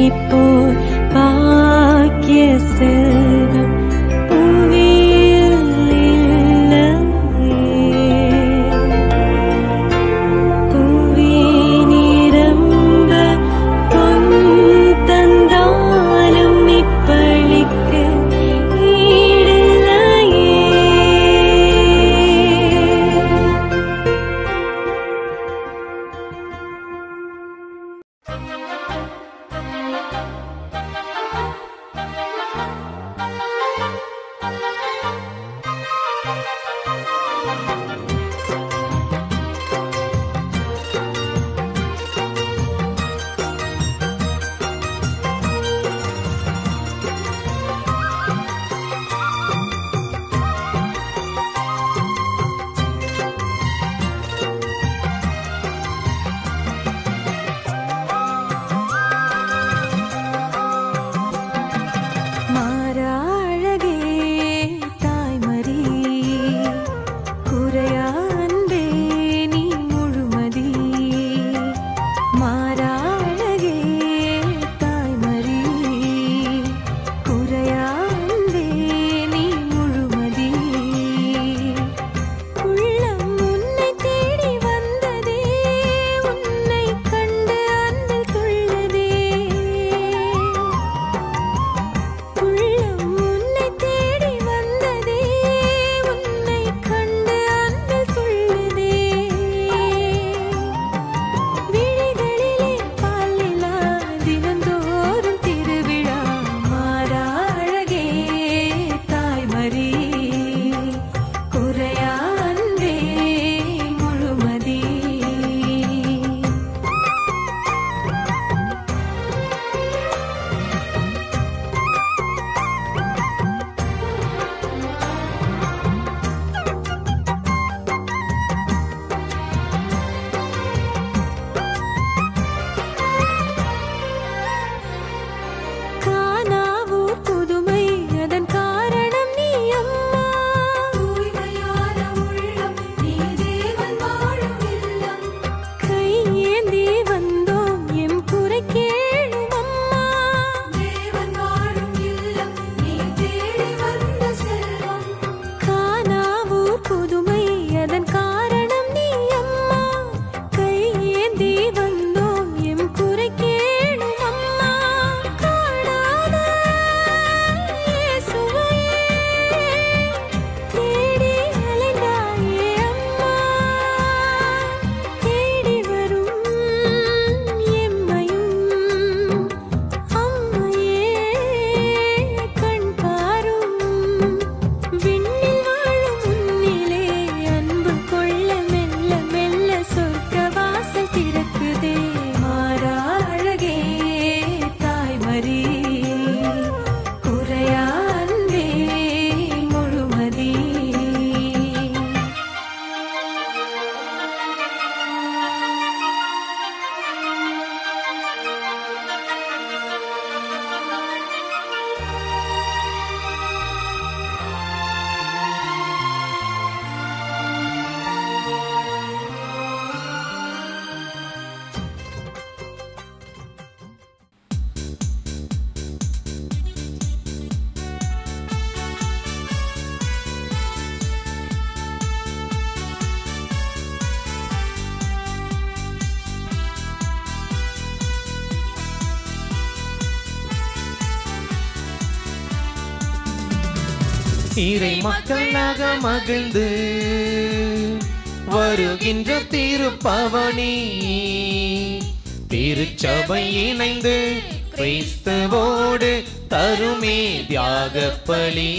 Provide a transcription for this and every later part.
உன்னை போல் பாக்கிய செல்வம் புவியில் இல்லையே. புவி நிரம்ப பொன் தந்தாலும் இப்பளிக்கு ஈடில்லையே மாறாழகே தாய்மறி குறையா அன்பே நீ முழுமதி மாறாழகே தாய்மறி குறையா அன்பே நீ முழுமதி உள்ளம் உன்னை தேடி வந்ததே உன்னை கண்டு அன்பில் துள்ளதே உள்ளம் உன்னை தேடி வந்ததே உன்னை கண்டு அன்பில் துள்ளுதே விழிகளிலே பாலிலா தினந்தோறும் திருவிழா மாறா அழகே தாய்மறி குறையா அன்பே முழுமதி காணாவூர் புதுமை அதன் காரணம் நீ அம்மா தூய்மையான உள்ளம் நீ தேவன் வாழும் இல்லம் கையேந்தி வந்தோம் எம் குறை கேளும் அம்மா தேவன் வாழும் இல்லம் நீ தேடி வந்த செல்வம் காணாவூர் புதுமை அதன் காரணம் நீ அம்மா கையேந்தி வந்தோம் எம் குறை கேளும் அம்மா காணாத இயேசுவையே தேடி அலைந்தாயே அம்மா தேடி வரும் எம்மையும் அம்மையே கண் பாரும் விண்ணில் வாழும் உன்னிலே அன்பு கொள்ள மெல்ல மெல்ல சொர்க்க வாசல் திறக்குதே மாறா அழகே தாய்மறி குறையா அன்பே முழுமதி இறை மக்களாக மகிழ்ந்து வருகின்ற திருப்பவனி திருச்சபை இணைந்து கிறிஸ்துவோடு தருமே தியாக பலி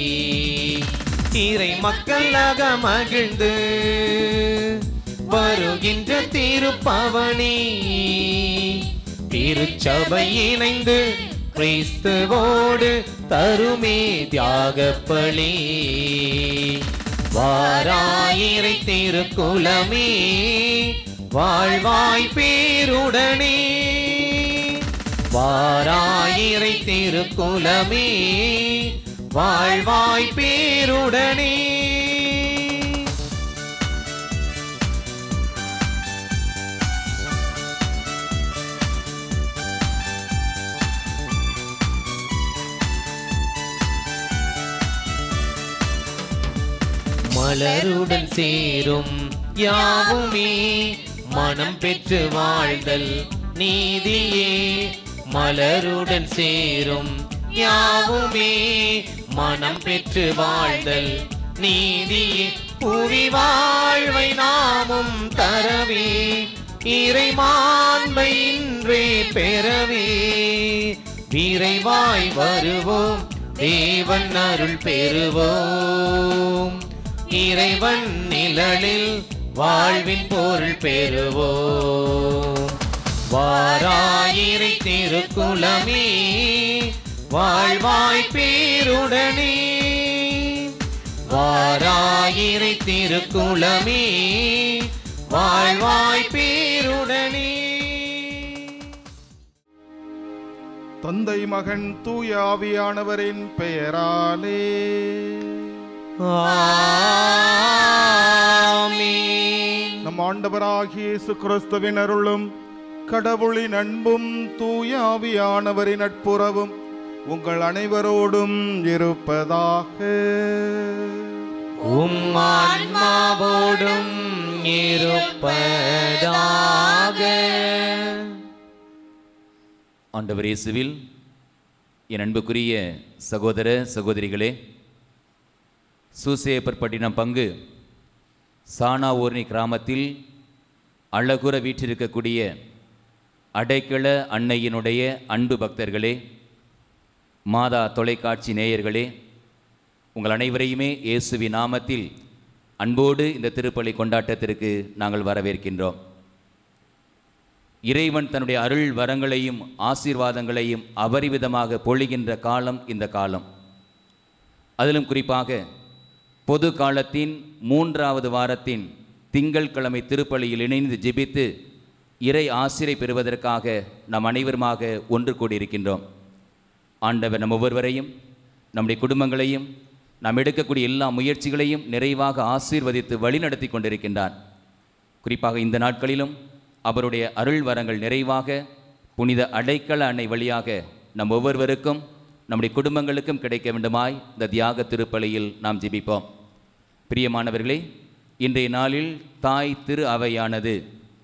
இறை மக்களாக மகிழ்ந்து வருகின்ற திருப்பவனி திருச்சபை இணைந்து கிறிஸ்துவோடு தருமே தியாக பலி வாராயிரை திருக்குலமே வாழ்வாய் பேருடனே வாராயிரை திருக்குலமே வாழ்வாய் பேருடனே மலருடன் சேரும் யாவுமே மனம் பெற்று வாழ்தல் நீதியே மலருடன் சேரும் யாவுமே மனம் பெற்று வாழ்தல் நீதியே புவி வாழ்வை நாமும் தரவே இறைமாண்பை இன்றே பெறவே விரைவாய் வருவோம் தேவன் அருள் பெறுவோம் இறைவன் நிழலில் வாழ்வின் பொருள் பெறுவோம் வாராயிரை திருக்குலமே வாழ்வாய் பேருடனே வாராயிரை திருக்குலமே வாழ்வாய் பேருடனே தந்தை மகன் தூய ஆவியானவரின் பெயராலே ஆமென். நம் ஆண்டவராகிய இயேசு கிறிஸ்துவின் அருளும் கடவுளின் அன்பும் தூய ஆவியானவரின் நட்புறவும் உங்கள் அனைவரோடும் இருப்பதாக உம் ஆன்மாவோடும் இருப்பதாக ஆண்டவர் இயேசுவில் என் அன்புக்குரிய சகோதர சகோதரிகளே சூசேப்பற்பட்டினம் பங்கு சானா ஊர்னி கிராமத்தில் அழகுற வீற்றிருக்கக்கூடிய அடைக்கல அன்னையினுடைய அன்பு பக்தர்களே மாதா தொலைக்காட்சி நேயர்களே உங்கள் அனைவரையுமே இயேசுவி நாமத்தில் அன்போடு இந்த திருப்பலி கொண்டாட்டத்திற்கு நாங்கள் வரவேற்கின்றோம் இறைவன் தன்னுடைய அருள் வரங்களையும் ஆசீர்வாதங்களையும் அபரிவிதமாக பொழிகின்ற காலம் இந்த காலம் அதிலும் குறிப்பாக பொது காலத்தின் மூன்றாவது வாரத்தின் திங்கள்கிழமை திருப்பலியில் இணைந்து ஜெபித்து இறை ஆசிரை பெறுவதற்காக நாம் அனைவருமாக ஒன்று கூடியிருக்கின்றோம் ஆண்டவர் நம் ஒவ்வொருவரையும் நம்முடைய குடும்பங்களையும் நாம் எடுக்கக்கூடிய எல்லா முயற்சிகளையும் நிறைவாக ஆசீர்வதித்து வழிநடத்தி கொண்டிருக்கின்றார் குறிப்பாக இந்த நாட்களிலும் அவருடைய அருள் வரங்கள் நிறைவாக புனித அடைக்கல அன்னை வழியாக நம் ஒவ்வொருவருக்கும் நம்முடைய குடும்பங்களுக்கும் கிடைக்க வேண்டுமாய் இந்த தியாக திருப்பலியில் நாம் ஜெபிப்போம் பிரியமானவர்களே இன்றைய நாளில் தாய் திரு அவையானது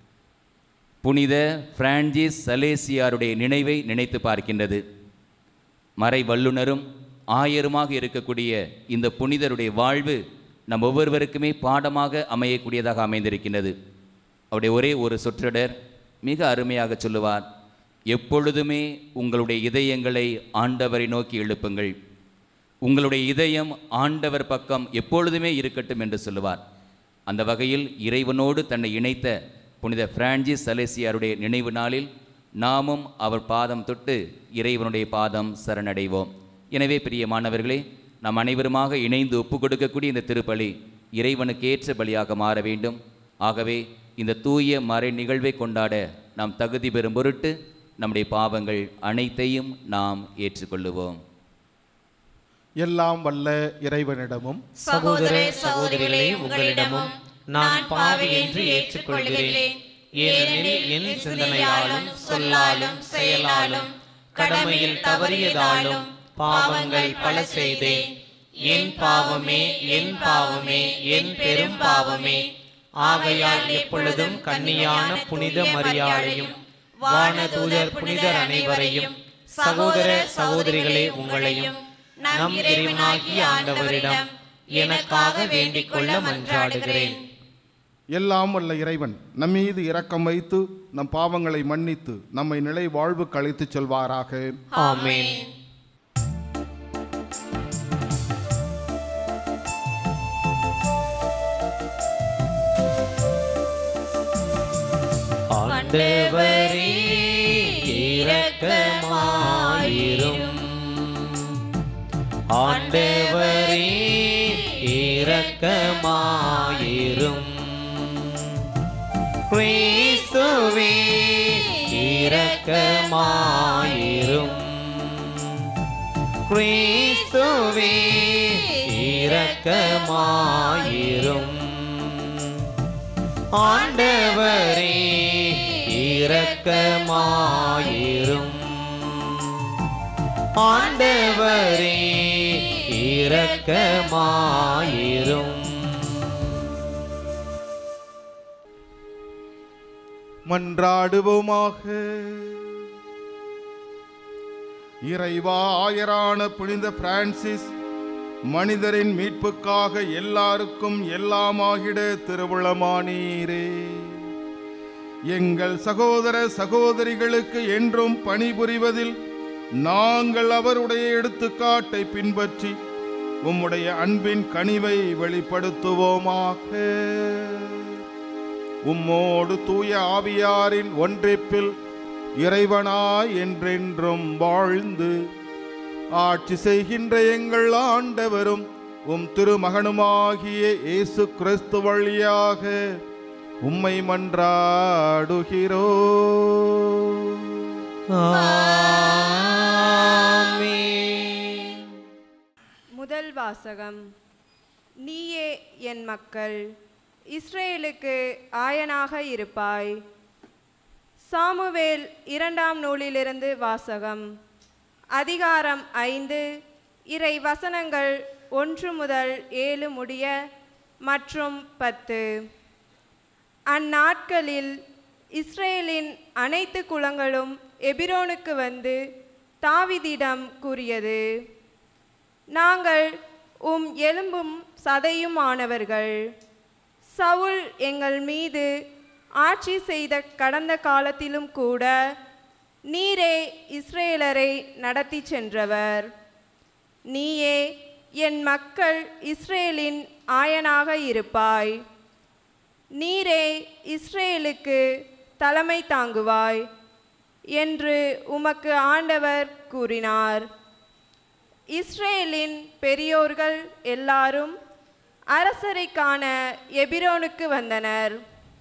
புனித பிரான்சிஸ் சலேசியாருடைய நினைவை நினைத்து பார்க்கின்றது மறை வல்லுனரும் ஆயருமாக இருக்கக்கூடிய இந்த புனிதருடைய வாழ்வு நம் ஒவ்வொருவருக்குமே பாடமாக அமையக்கூடியதாக அமைந்திருக்கின்றது அவருடைய ஒரே ஒரு சொற்றொடர் மிக அருமையாக சொல்லுவார் எப்பொழுதுமே உங்களுடைய இதயங்களை ஆண்டவரை நோக்கி எழுப்புங்கள் உங்களுடைய இதயம் ஆண்டவர் பக்கம் எப்பொழுதுமே இருக்கட்டும் என்று சொல்லுவார் அந்த வகையில் இறைவனோடு தன்னை இணைத்த புனித பிரான்சிஸ் சலேசியாருடைய நினைவு நாளில் நாமும் அவர் பாதம் தொட்டு இறைவனுடைய பாதம் சரணடைவோம் எனவே பிரியமானவர்களே நாம் அனைவருமாக இணைந்து ஒப்பு கொடுக்கக்கூடிய இந்த திருப்பலி இறைவனுக்கு ஏற்ற பலியாக மாற வேண்டும் ஆகவே இந்த தூய மறை நிகழ்வை கொண்டாட நாம் தகுதி பெறும் பொருட்டு நம்முடைய பாவங்கள் அனைத்தையும் நாம் ஏற்றுக்கொள்ளுவோம் எல்லாம் வல்ல இறைவனிடமும் சகோதர சகோதரிகளே உங்களிடமும் நான் பாவி என்று ஏற்றுக்கொள்கிறேன் ஏனெனில் என் சிந்தனையாலும் சொல்லாலும் செயலாலும் கடமையில் தவறியதாலும் பாவங்கள் பல செய்தேன் என் பாவமே என் பாவமே என் பெரும் பாவமே ஆகையால் எப்பொழுதும் கன்னியான புனித மரியாதையும் வானதூதர் புனிதர் அனைவரையும் சகோதர சகோதரிகளே உங்களையும் நம் இறைவனாகிய ஆண்டவரிடம் எனக்காக வேண்டிக் கொள்ள மன்றாடுகிறேன் எல்லாம் வல்ல இறைவன் நம் மீது இரக்கம் வைத்து நம் பாவங்களை மன்னித்து நம்மை நிலை வாழ்வுக்கு அழைத்துச் செல்வாராக ஆமென் ஆண்டவரே இரக்கமாயிரும் ஆண்டவரே இரக்கமாயிரும் கிறிஸ்துவே இரக்கமாயிரும் கிறிஸ்துவே இரக்கமாயிரும் ஆண்டவரே இரக்கமாயிரும் ஆண்டவரே இரக்கமாயிரும் மன்றாடுவோமாக இறைவாயரான புனித பிரான்சிஸ் மனிதரின் மீட்புக்காக எல்லாருக்கும் எல்லாமாகிட திருவுளமானீரே எங்கள் சகோதர சகோதரிகளுக்கு என்றும் பணிபுரிவதில் நாங்கள் அவருடைய எடுத்துக்காட்டை பின்பற்றி உம்முடைய அன்பின் கனிவை வெளிப்படுத்துவோமாக உம்மோடு தூய ஆவியாரின் ஒன்றிப்பில் இறைவனாய் என்றென்றும் வாழ்ந்து ஆட்சி செய்கின்ற எங்கள் ஆண்டவரும் உம் திருமகனுமாகிய இயேசு கிறிஸ்து வழியாக உம்மை மன்றாடுகிறோ ஆமென். முதல் வாசகம் நீயே என் மக்கள் இஸ்ரேலுக்கு ஆயனாக இருப்பாய் சாமுவேல் இரண்டாம் நூலிலிருந்து வாசகம் அதிகாரம் ஐந்து இறை வசனங்கள் ஒன்று முதல் ஏழு முடிய மற்றும் பத்து அந்நாட்களில் இஸ்ரேலின் அனைத்து குலங்களும் எபிரோனுக்கு வந்து தாவிதிடம் கூறியது நாங்கள் உம் எலும்பும் சதையும் ஆனவர்கள் சவுல் எங்கள் மீது ஆட்சி செய்த கடந்த காலத்திலும் கூட நீரே இஸ்ரேலரை நடத்தி சென்றவர் நீயே என் மக்கள் இஸ்ரேலின் ஆயனாக இருப்பாய் நீரே இஸ்ரேலுக்கு தலைமை தாங்குவாய் என்று உமக்கு ஆண்டவர் கூறினார் இஸ்ரேலின் பெரியோர்கள் எல்லாரும் அரசரை காண எபிரோனுக்கு வந்தனர்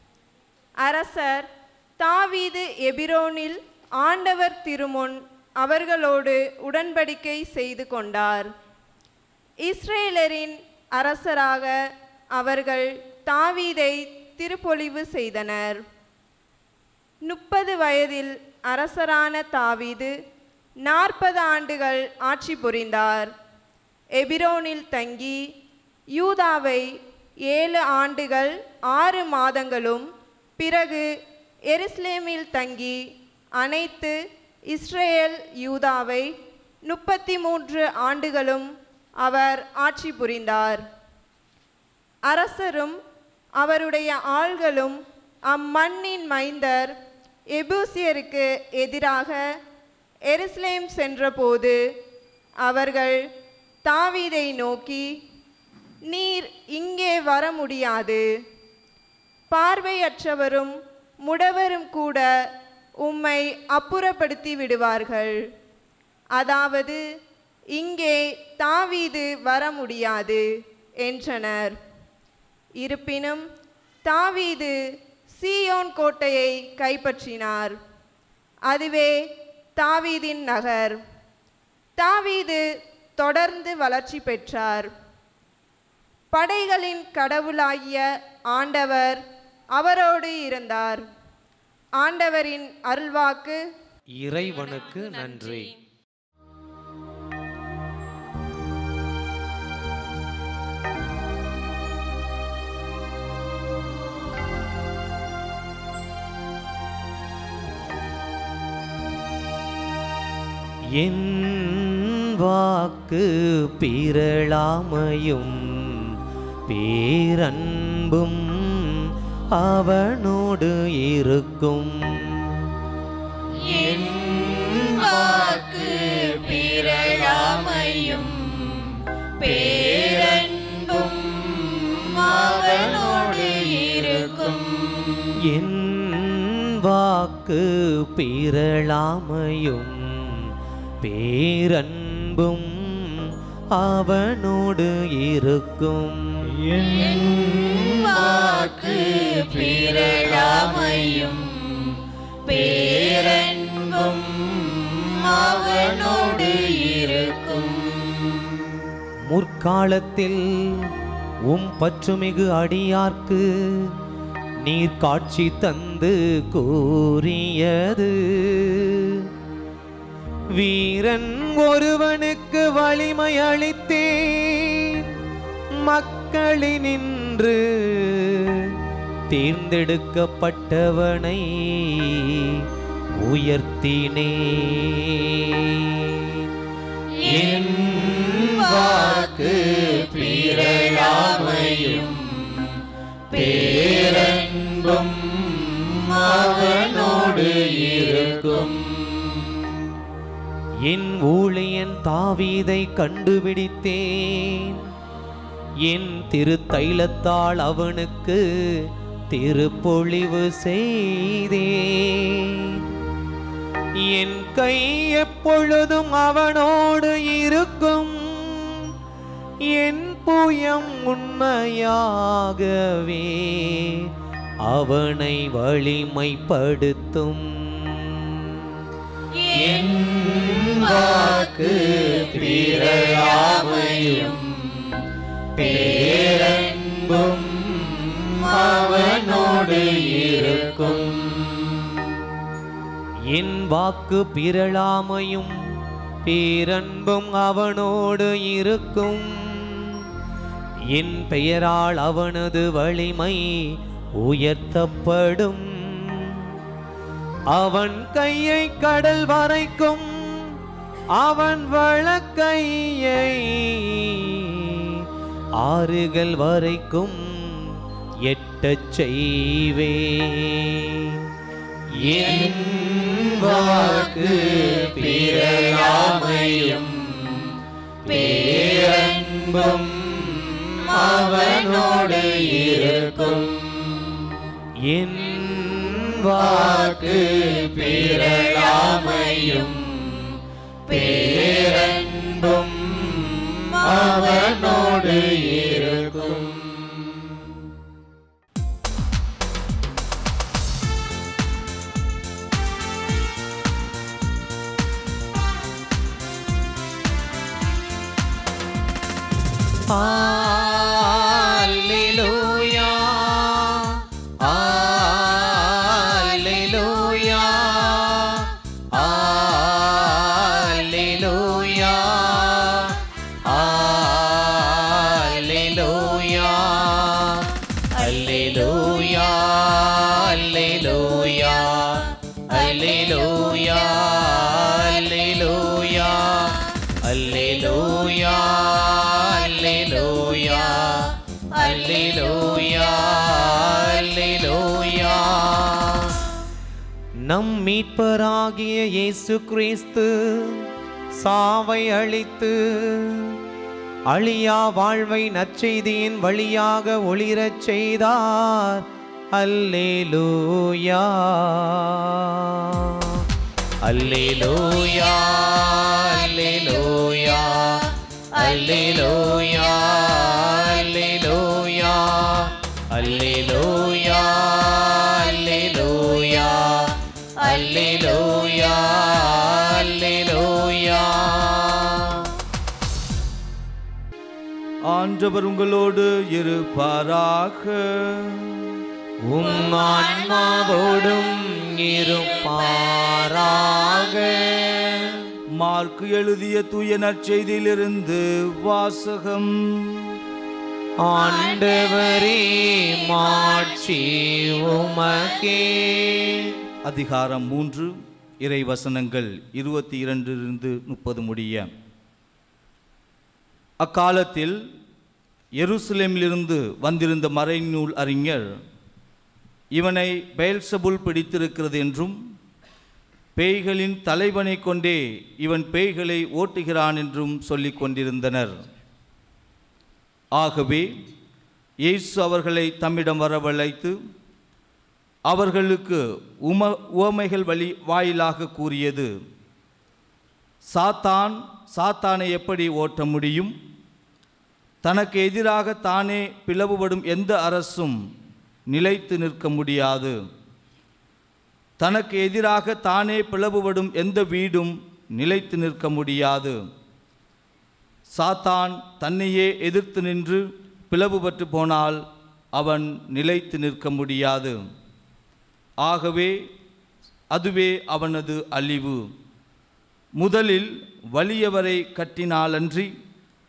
அரசர் தாவீது எபிரோனில் ஆண்டவர் திருமுன் அவர்களோடு உடன்படிக்கை செய்து கொண்டார் இஸ்ரேலரின் அரசராக அவர்கள் தாவீதை திருப்பொழிவு செய்தனர் முப்பது வயதில் அரசரான தாவீது நாற்பது ஆண்டுகள் ஆட்சி புரிந்தார் எபிரோனில் தங்கி யூதாவை ஏழு ஆண்டுகள் ஆறு மாதங்களும் பிறகு எருசலேமில் தங்கி அனைத்து இஸ்ரேல் யூதாவை முப்பத்தி மூன்று ஆண்டுகளும் அவர் ஆட்சி புரிந்தார் அரசரும் அவருடைய ஆள்களும் அம்மண்ணின் மைந்தர் எபூசியருக்கு எதிராக எருசலேம் சென்றபோது அவர்கள் தாவீதை நோக்கி நீர் இங்கே வர முடியாது பார்வையற்றவரும் முடவரும் கூட உம்மை அப்புறப்படுத்தி விடுவார்கள் அதாவது இங்கே தாவீது வர முடியாது என்றனர் இருப்பினும் தாவீது சீயோன் கோட்டையை கைப்பற்றினார் அதுவே தாவீதின் நகர் தாவீது தொடர்ந்து வளர்ச்சி பெற்றார் படைகளின் கடவுளாகிய ஆண்டவர் அவரோடு இருந்தார் ஆண்டவரின் அருள்வாக்கு இறைவனுக்கு நன்றி என் வாக்கு பிறளாமையும் பேரன்பும் அவனோடு இருக்கும் வாக்கு பிறழாமையும் பேரன்பும் அவனோடு இருக்கும் என் வாக்கு பிறளாமையும் பேரன்பும் அவனோடு இருக்கும் வாக்கு பிறழாமையும் பேரன்பும் அவனோடு இருக்கும் முற்காலத்தில் உம் பற்றுமிகு அடியார்க்கு நீர் காட்சி தந்து கூறியது வீரன் ஒருவனுக்கு வலிமை அளித்தேன் மக்களினின்று தேர்ந்தெடுக்கப்பட்டவனை உயர்த்தினே என் வாக்கு பிறழாமையும் பேரன்பும் அவனோடு இருக்கும் என் ஊழியன் தாவீதை கண்டுபிடித்தேன் என் திருத்தைலத்தால் அவனுக்கு திருப்பொழிவு செய்தேன் என் கை எப்பொழுதும் அவனோடு இருக்கும் என் புயம் உண்மையாகவே அவனை வலிமைப்படுத்தும் என் வாக்கு பிறழாமையும் பேரன்பும் அவனோடு இருக்கும் என் வாக்கு பிறழாமையும் பேரன்பும் அவனோடு இருக்கும் என் பெயரால் அவனது வலிமை உயர்த்தப்படும் அவன் கையை கடல் வரைக்கும் அவன் வழக்கையை ஆறுகள் வரைக்கும் எட்டச் செய்வேன் என் வாக்கு பிறழாமையும் பேரன்பும் அவனோடு இருக்கும் என் வாக்கு பிறழாமையும் பேரன்பும் அவனோடு இருக்கும் Alleluia. Alleluia. Alleluia. Alleluia. Alleluia. Alleluia. Alleluia. Alleluia. Alleluia. Alleluia. Alleluia. Alleluia. நம் மீட்பராகிய இயேசு கிறிஸ்து சாவை அழித்து அழியா வாழ்வை நற்செய்தியின் வழியாக ஒளிரச் செய்தார் அல்லேலூயா அல்லேலூயா அல்லேலூயா அல்லேலூயா அல்லேலூயா அல்லேலூயா அல்லேலூயா அல்லேலூயா அல்லேலூயா ஆண்டவர் உங்களோடு இருப்பாராக உம் ஆன்மாவோடும் இருப்பாராக மார்க்கு எழுதிய தூய நற்செய்தியிலிருந்து வாசகம் ஆண்டவரே மாட்சி உமக்கே அதிகாரம் மூன்று இறை வசனங்கள் இருபத்தி இரண்டிலிருந்து முப்பது முடிய அக்காலத்தில் எருசலேமிலிருந்து வந்திருந்த மறைநூல் அறிஞர் இவனை பெயல்சபுல் பிடித்திருக்கிறது என்றும் பேய்களின் தலைவனை கொண்டே இவன் பேய்களை ஓட்டுகிறான் என்றும் சொல்லிக் கொண்டிருந்தனர் ஆகவே இயேசு அவர்களை தம்மிடம் வரவழைத்து அவர்களுக்கு உம உவமைகள் வழி வாயிலாக கூறியது சாத்தான் சாத்தானை எப்படி ஓட்ட முடியும் தனக்கு எதிராக தானே பிளவுபடும் எந்த அரசும் நிலைத்து நிற்க முடியாது தனக்கு எதிராக தானே பிளவுபடும் எந்த வீடும் நிலைத்து நிற்க முடியாது சாத்தான் தன்னையே எதிர்த்து நின்று பிளவுபட்டு போனால் அவன் நிலைத்து நிற்க முடியாது ஆகவே அதுவே அவனது அழிவு முதலில் வலியவரை கட்டினாலன்றி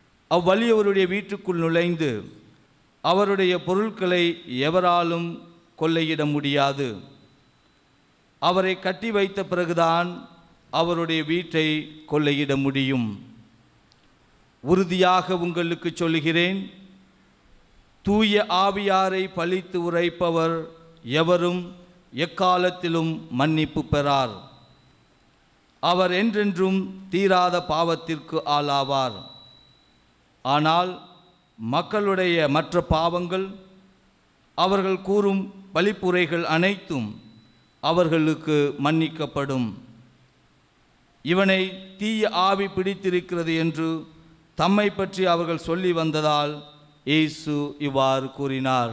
அவ்வலியவருடைய வீட்டுக்குள் நுழைந்து அவருடைய பொருட்களை எவராலும் கொள்ளையிட முடியாது அவரை கட்டி வைத்த பிறகுதான் அவருடைய வீட்டை கொள்ளையிட முடியும் உறுதியாக உங்களுக்கு சொல்லுகிறேன் தூய ஆவியாரை பழித்து உரைப்பவர் எவரும் எக்காலத்திலும் மன்னிப்பு பெறார் அவர் என்றென்றும் தீராத பாவத்திற்கு ஆளாவார் ஆனால் மக்களுடைய மற்ற பாவங்கள் அவர்கள் கூறும் பழிப்புரைகள் அனைத்தும் அவர்களுக்கு மன்னிக்கப்படும் இவனை தீய ஆவி பிடித்திருக்கிறது என்று தம்மை பற்றி அவர்கள் சொல்லி வந்ததால் இயேசு இவ்வாறு கூறினார்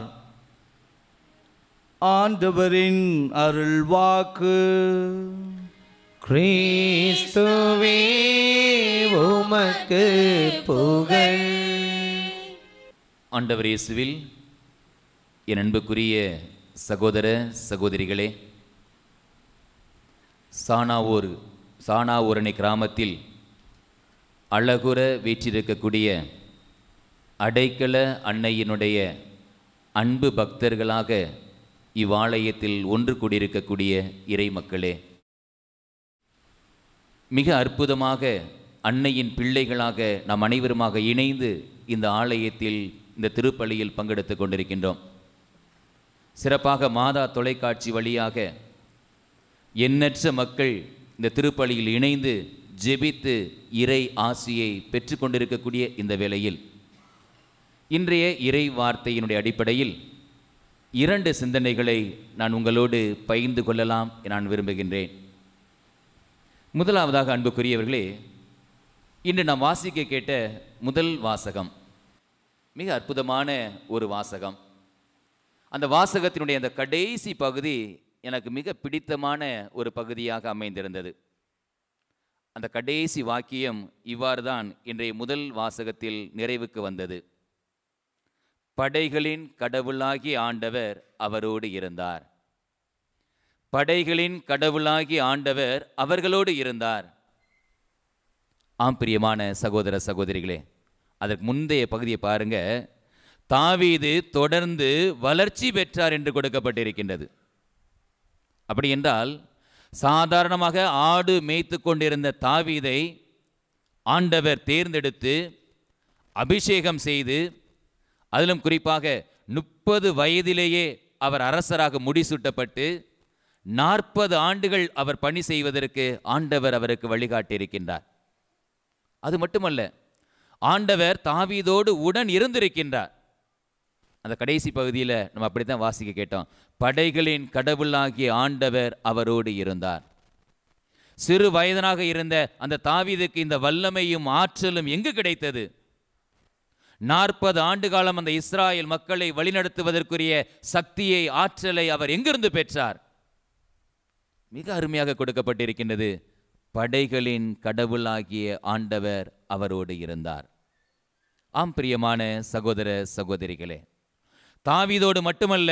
ஆண்டவரின் அருள்வாக்கு கிறிஸ்துவே உமக்கு புகழ் ஆண்டவர் இயேசுவில் என் அன்புக்குரிய சகோதர சகோதரிகளே சானாவூர் சானாவூரணி கிராமத்தில் அழகுற வீற்றிருக்கக்கூடிய அடைக்கல அன்னையினுடைய அன்பு பக்தர்களாக இவ்வாலயத்தில் ஒன்று கூடியிருக்கக்கூடிய இறை மக்களே மிக அற்புதமாக அன்னையின் பிள்ளைகளாக நாம் அனைவருமாக இணைந்து இந்த ஆலயத்தில் இந்த திருப்பலியில் பங்கெடுத்து கொண்டிருக்கின்றோம் சிறப்பாக மாதா தொலைக்காட்சி வழியாக எண்ணற்ற மக்கள் இந்த திருப்பலியில் இணைந்து ஜெபித்து இறை ஆசியை பெற்றுக்கொண்டிருக்கக்கூடிய இந்த வேளையில் இன்றைய இறை வார்த்தையினுடைய அடிப்படையில் இரண்டு சிந்தனைகளை நான் உங்களோடு பகிர்ந்து கொள்ளலாம் என நான் விரும்புகின்றேன் முதலாவதாக அன்புக்குரியவர்களே இன்று நாம் வாசிக்க கேட்ட முதல் வாசகம் மிக அற்புதமான ஒரு வாசகம் அந்த வாசகத்தினுடைய அந்த கடைசி பகுதி எனக்கு மிக பிடித்தமான ஒரு பகுதியாக அமைந்திருந்தது அந்த கடைசி வாக்கியம் இவ்வாறு தான் இன்றைய முதல் வாசகத்தில் நிறைவுக்கு வந்தது படைகளின் கடவுளாகி ஆண்டவர் அவரோடு இருந்தார் படைகளின் கடவுளாகி ஆண்டவர் அவர்களோடு இருந்தார் ஆம் பிரியமான சகோதர சகோதரிகளே அதற்கு முந்தைய பகுதியை பாருங்க தாவீது தொடர்ந்து வளர்ச்சி பெற்றார் என்று கொடுக்கப்பட்டிருக்கின்றது அப்படி என்றால் சாதாரணமாக ஆடு மேய்த்து கொண்டிருந்த தாவீதை ஆண்டவர் தேர்ந்தெடுத்து அபிஷேகம் செய்து அதிலும் குறிப்பாக முப்பது வயதிலேயே அவர் அரசராக முடிசூட்டப்பட்டு நாற்பது ஆண்டுகள் அவர் பணி செய்வதற்கு ஆண்டவர் அவருக்கு வழிகாட்டியிருக்கின்றார் அது மட்டுமல்ல ஆண்டவர் தாவீதோடு உடன் இருந்திருக்கின்றார் அந்த கடைசி பகுதியில் நம்ம அப்படித்தான் வாசிக்க கேட்டோம் படைகளின் கடவுளாகிய ஆண்டவர் அவரோடு இருந்தார் சிறு வயதனாக இருந்த அந்த தாவீதுக்கு இந்த வல்லமையும் ஆற்றலும் எங்கு கிடைத்தது நாற்பது ஆண்டு காலம் அந்த இஸ்ராயல் மக்களை வழிநடத்துவதற்குரிய சக்தியை ஆற்றலை அவர் எங்கிருந்து பெற்றார் மிக அருமையாக கொடுக்கப்பட்டிருக்கின்றது படைகளின் கடவுளாகிய ஆண்டவர் அவரோடு இருந்தார் ஆம் பிரியமான சகோதர சகோதரிகளே தாவீதோடு மட்டுமல்ல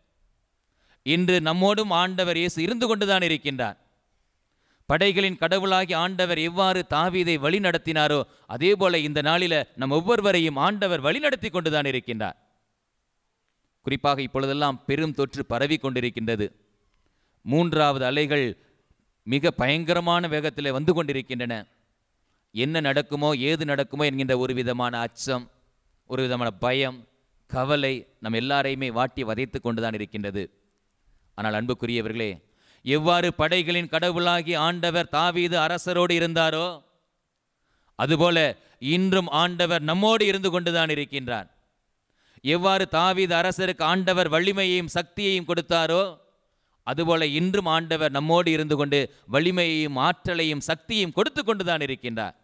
இன்று நம்மோடும் ஆண்டவர் இயேசு இருந்து கொண்டுதான் இருக்கின்றார் படைகளின் கடவுளாகி ஆண்டவர் எவ்வாறு தாவீதை வழி நடத்தினாரோ அதே போல இந்த நாளில நம் ஒவ்வொருவரையும் ஆண்டவர் வழி நடத்தி கொண்டுதான் இருக்கின்றார் குறிப்பாக இப்பொழுதெல்லாம் பெரும் தொற்று பரவி கொண்டிருக்கின்றது மூன்றாவது அலைகள் மிக பயங்கரமான வேகத்தில் வந்து கொண்டிருக்கின்றன என்ன நடக்குமோ ஏது நடக்குமோ என்கின்ற ஒரு விதமான அச்சம் ஒரு விதமான பயம் கவலை நம் எல்லாரையுமே வாட்டி வதைத்து கொண்டுதான் இருக்கின்றது ஆனால் அன்புக்குரியவர்களே எவ்வாறு படைகளின் கடவுளாகி ஆண்டவர் தாவீது அரசரோடு இருந்தாரோ அதுபோல இன்றும் ஆண்டவர் நம்மோடு இருந்து கொண்டுதான் இருக்கின்றார் எவ்வாறு தாவீது அரசருக்கு ஆண்டவர் வலிமையையும் சக்தியையும் கொடுத்தாரோ அதுபோல இன்றும் ஆண்டவர் நம்மோடு இருந்து கொண்டு வலிமையையும் ஆற்றலையும் சக்தியையும் கொடுத்து கொண்டுதான் இருக்கின்றார்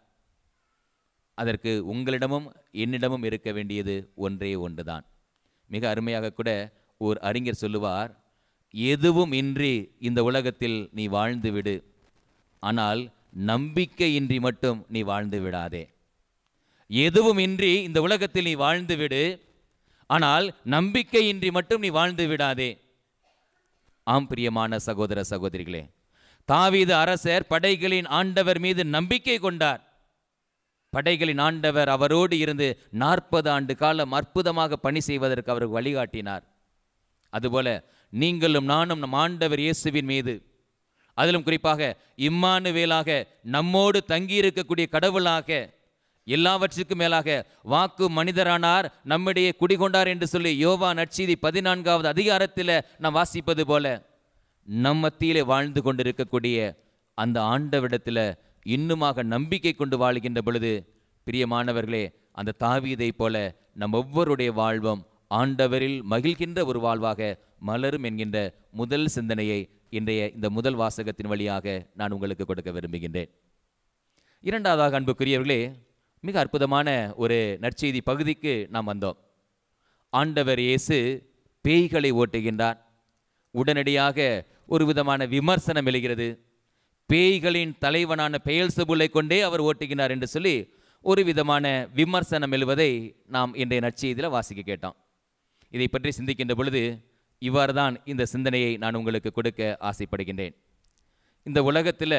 அதற்கு உங்களிடமும் என்னிடமும் இருக்க வேண்டியது ஒன்றே ஒன்றுதான் மிக அருமையாக கூட ஓர் அறிஞர் சொல்லுவார் எதுவும் இன்றி இந்த உலகத்தில் நீ வாழ்ந்து விடு ஆனால் நம்பிக்கையின்றி மட்டும் நீ வாழ்ந்து விடாதே எதுவும் இன்றி இந்த உலகத்தில் நீ வாழ்ந்து விடு ஆனால் நம்பிக்கையின்றி மட்டும் நீ வாழ்ந்து விடாதே ஆம் பிரியமான சகோதர சகோதரிகளே தாவீது அரசர் படைகளின் ஆண்டவர் மீது நம்பிக்கை கொண்டார் படைகளின் ஆண்டவர் அவரோடு இருந்து நாற்பது ஆண்டு காலம் அற்புதமாக பணி செய்வதற்கு அவர் வழிகாட்டினார் அதுபோல நீங்களும் நானும் நம் ஆண்டவர் இயேசுவின் மீது அதிலும் குறிப்பாக இம்மானுவேலாக நம்மோடு தங்கியிருக்கக்கூடிய கடவுளாக எல்லாவற்றுக்கும் மேலாக வாக்கு மனிதரானார் நம்மிடையே குடிகொண்டார் என்று சொல்லி யோவா நற்செய்தி பதினான்காவது அதிகாரத்தில் நாம் வாசிப்பது போல நம் மத்தியிலே வாழ்ந்து கொண்டிருக்கக்கூடிய அந்த ஆண்டவிடத்தில் இன்னுமாக நம்பிக்கை கொண்டு வாழ்கின்ற பொழுது பிரியமானவர்களே அந்த தாவீதைப் போல நம் ஒவ்வொருடைய வாழ்வும் ஆண்டவரில் மகிழ்கின்ற ஒரு வாழ்வாக மலரும் என்கின்ற முதல் சிந்தனையை இன்றைய இந்த முதல் வாசகத்தின் வழியாக நான் உங்களுக்கு கொடுக்க விரும்புகின்றேன் இரண்டாவதாக அன்புக்குரியவர்களே மிக அற்புதமான ஒரு நற்செய்தி பகுதிக்கு நாம் வந்தோம் ஆண்டவர் இயேசு பேய்களை ஓட்டுகின்றார் உடனடியாக ஒரு விதமான விமர்சனம் எழுகிறது பேய்களின் தலைவனான பெயல் செபுலை கொண்டே அவர் ஓட்டுகிறார் என்று சொல்லி ஒரு விதமான விமர்சனம் எழுவதை நாம் இன்றைய நற்செய்தியில் வாசிக்க கேட்டோம் இதை பற்றி சிந்திக்கின்ற பொழுது இவ்வாறு தான் இந்த சிந்தனையை நான் உங்களுக்கு கொடுக்க ஆசைப்படுகின்றேன் இந்த உலகத்தில்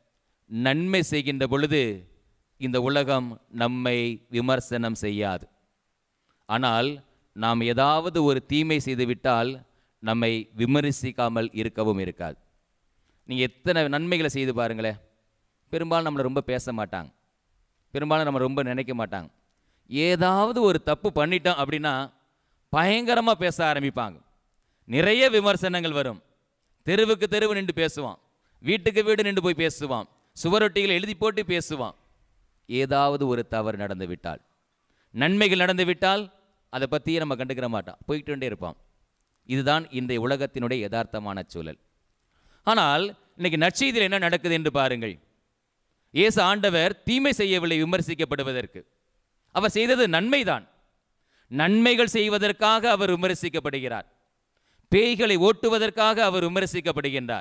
நன்மை செய்கின்ற பொழுது இந்த உலகம் நம்மை விமர்சனம் செய்யாது ஆனால் நாம் ஏதாவது ஒரு தீமை செய்துவிட்டால் நம்மை விமர்சிக்காமல் இருக்கவும் இருக்காது நீங்கள் எத்தனை நன்மைகளை செய்து பாருங்களேன் பெரும்பாலும் நம்மளை ரொம்ப பேச மாட்டாங்க பெரும்பாலும் நம்ம ரொம்ப நினைக்க மாட்டாங்க ஏதாவது ஒரு தப்பு பண்ணிட்டோம் அப்படின்னா பயங்கரமாக பேச ஆரம்பிப்பாங்க நிறைய விமர்சனங்கள் வரும் தெருவுக்கு தெருவு நின்று பேசுவான் வீட்டுக்கு வீடு நின்று போய் பேசுவான் சுவரொட்டிகளை எழுதி போட்டு பேசுவான் ஏதாவது ஒரு தவறு நடந்து விட்டால் நன்மைகள் நடந்து விட்டால் அதை பற்றியே நம்ம கண்டுக்கிற மாட்டோம் போய்கிட்டு கொண்டே இருப்பான் இதுதான் இன்றைய உலகத்தினுடைய யதார்த்தமான சூழல் ஆனால் இன்னைக்கு நற்செய்தியில் என்ன நடக்குது என்று பாருங்கள் இயேசு ஆண்டவர் தீமை செய்யவில்லை விமர்சிக்கப்படுவதற்கு அவர் செய்தது நன்மைதான் நன்மைகள் செய்வதற்காக அவர் விமர்சிக்கப்படுகிறார் பேய்களை ஓட்டுவதற்காக அவர் விமர்சிக்கப்படுகின்றார்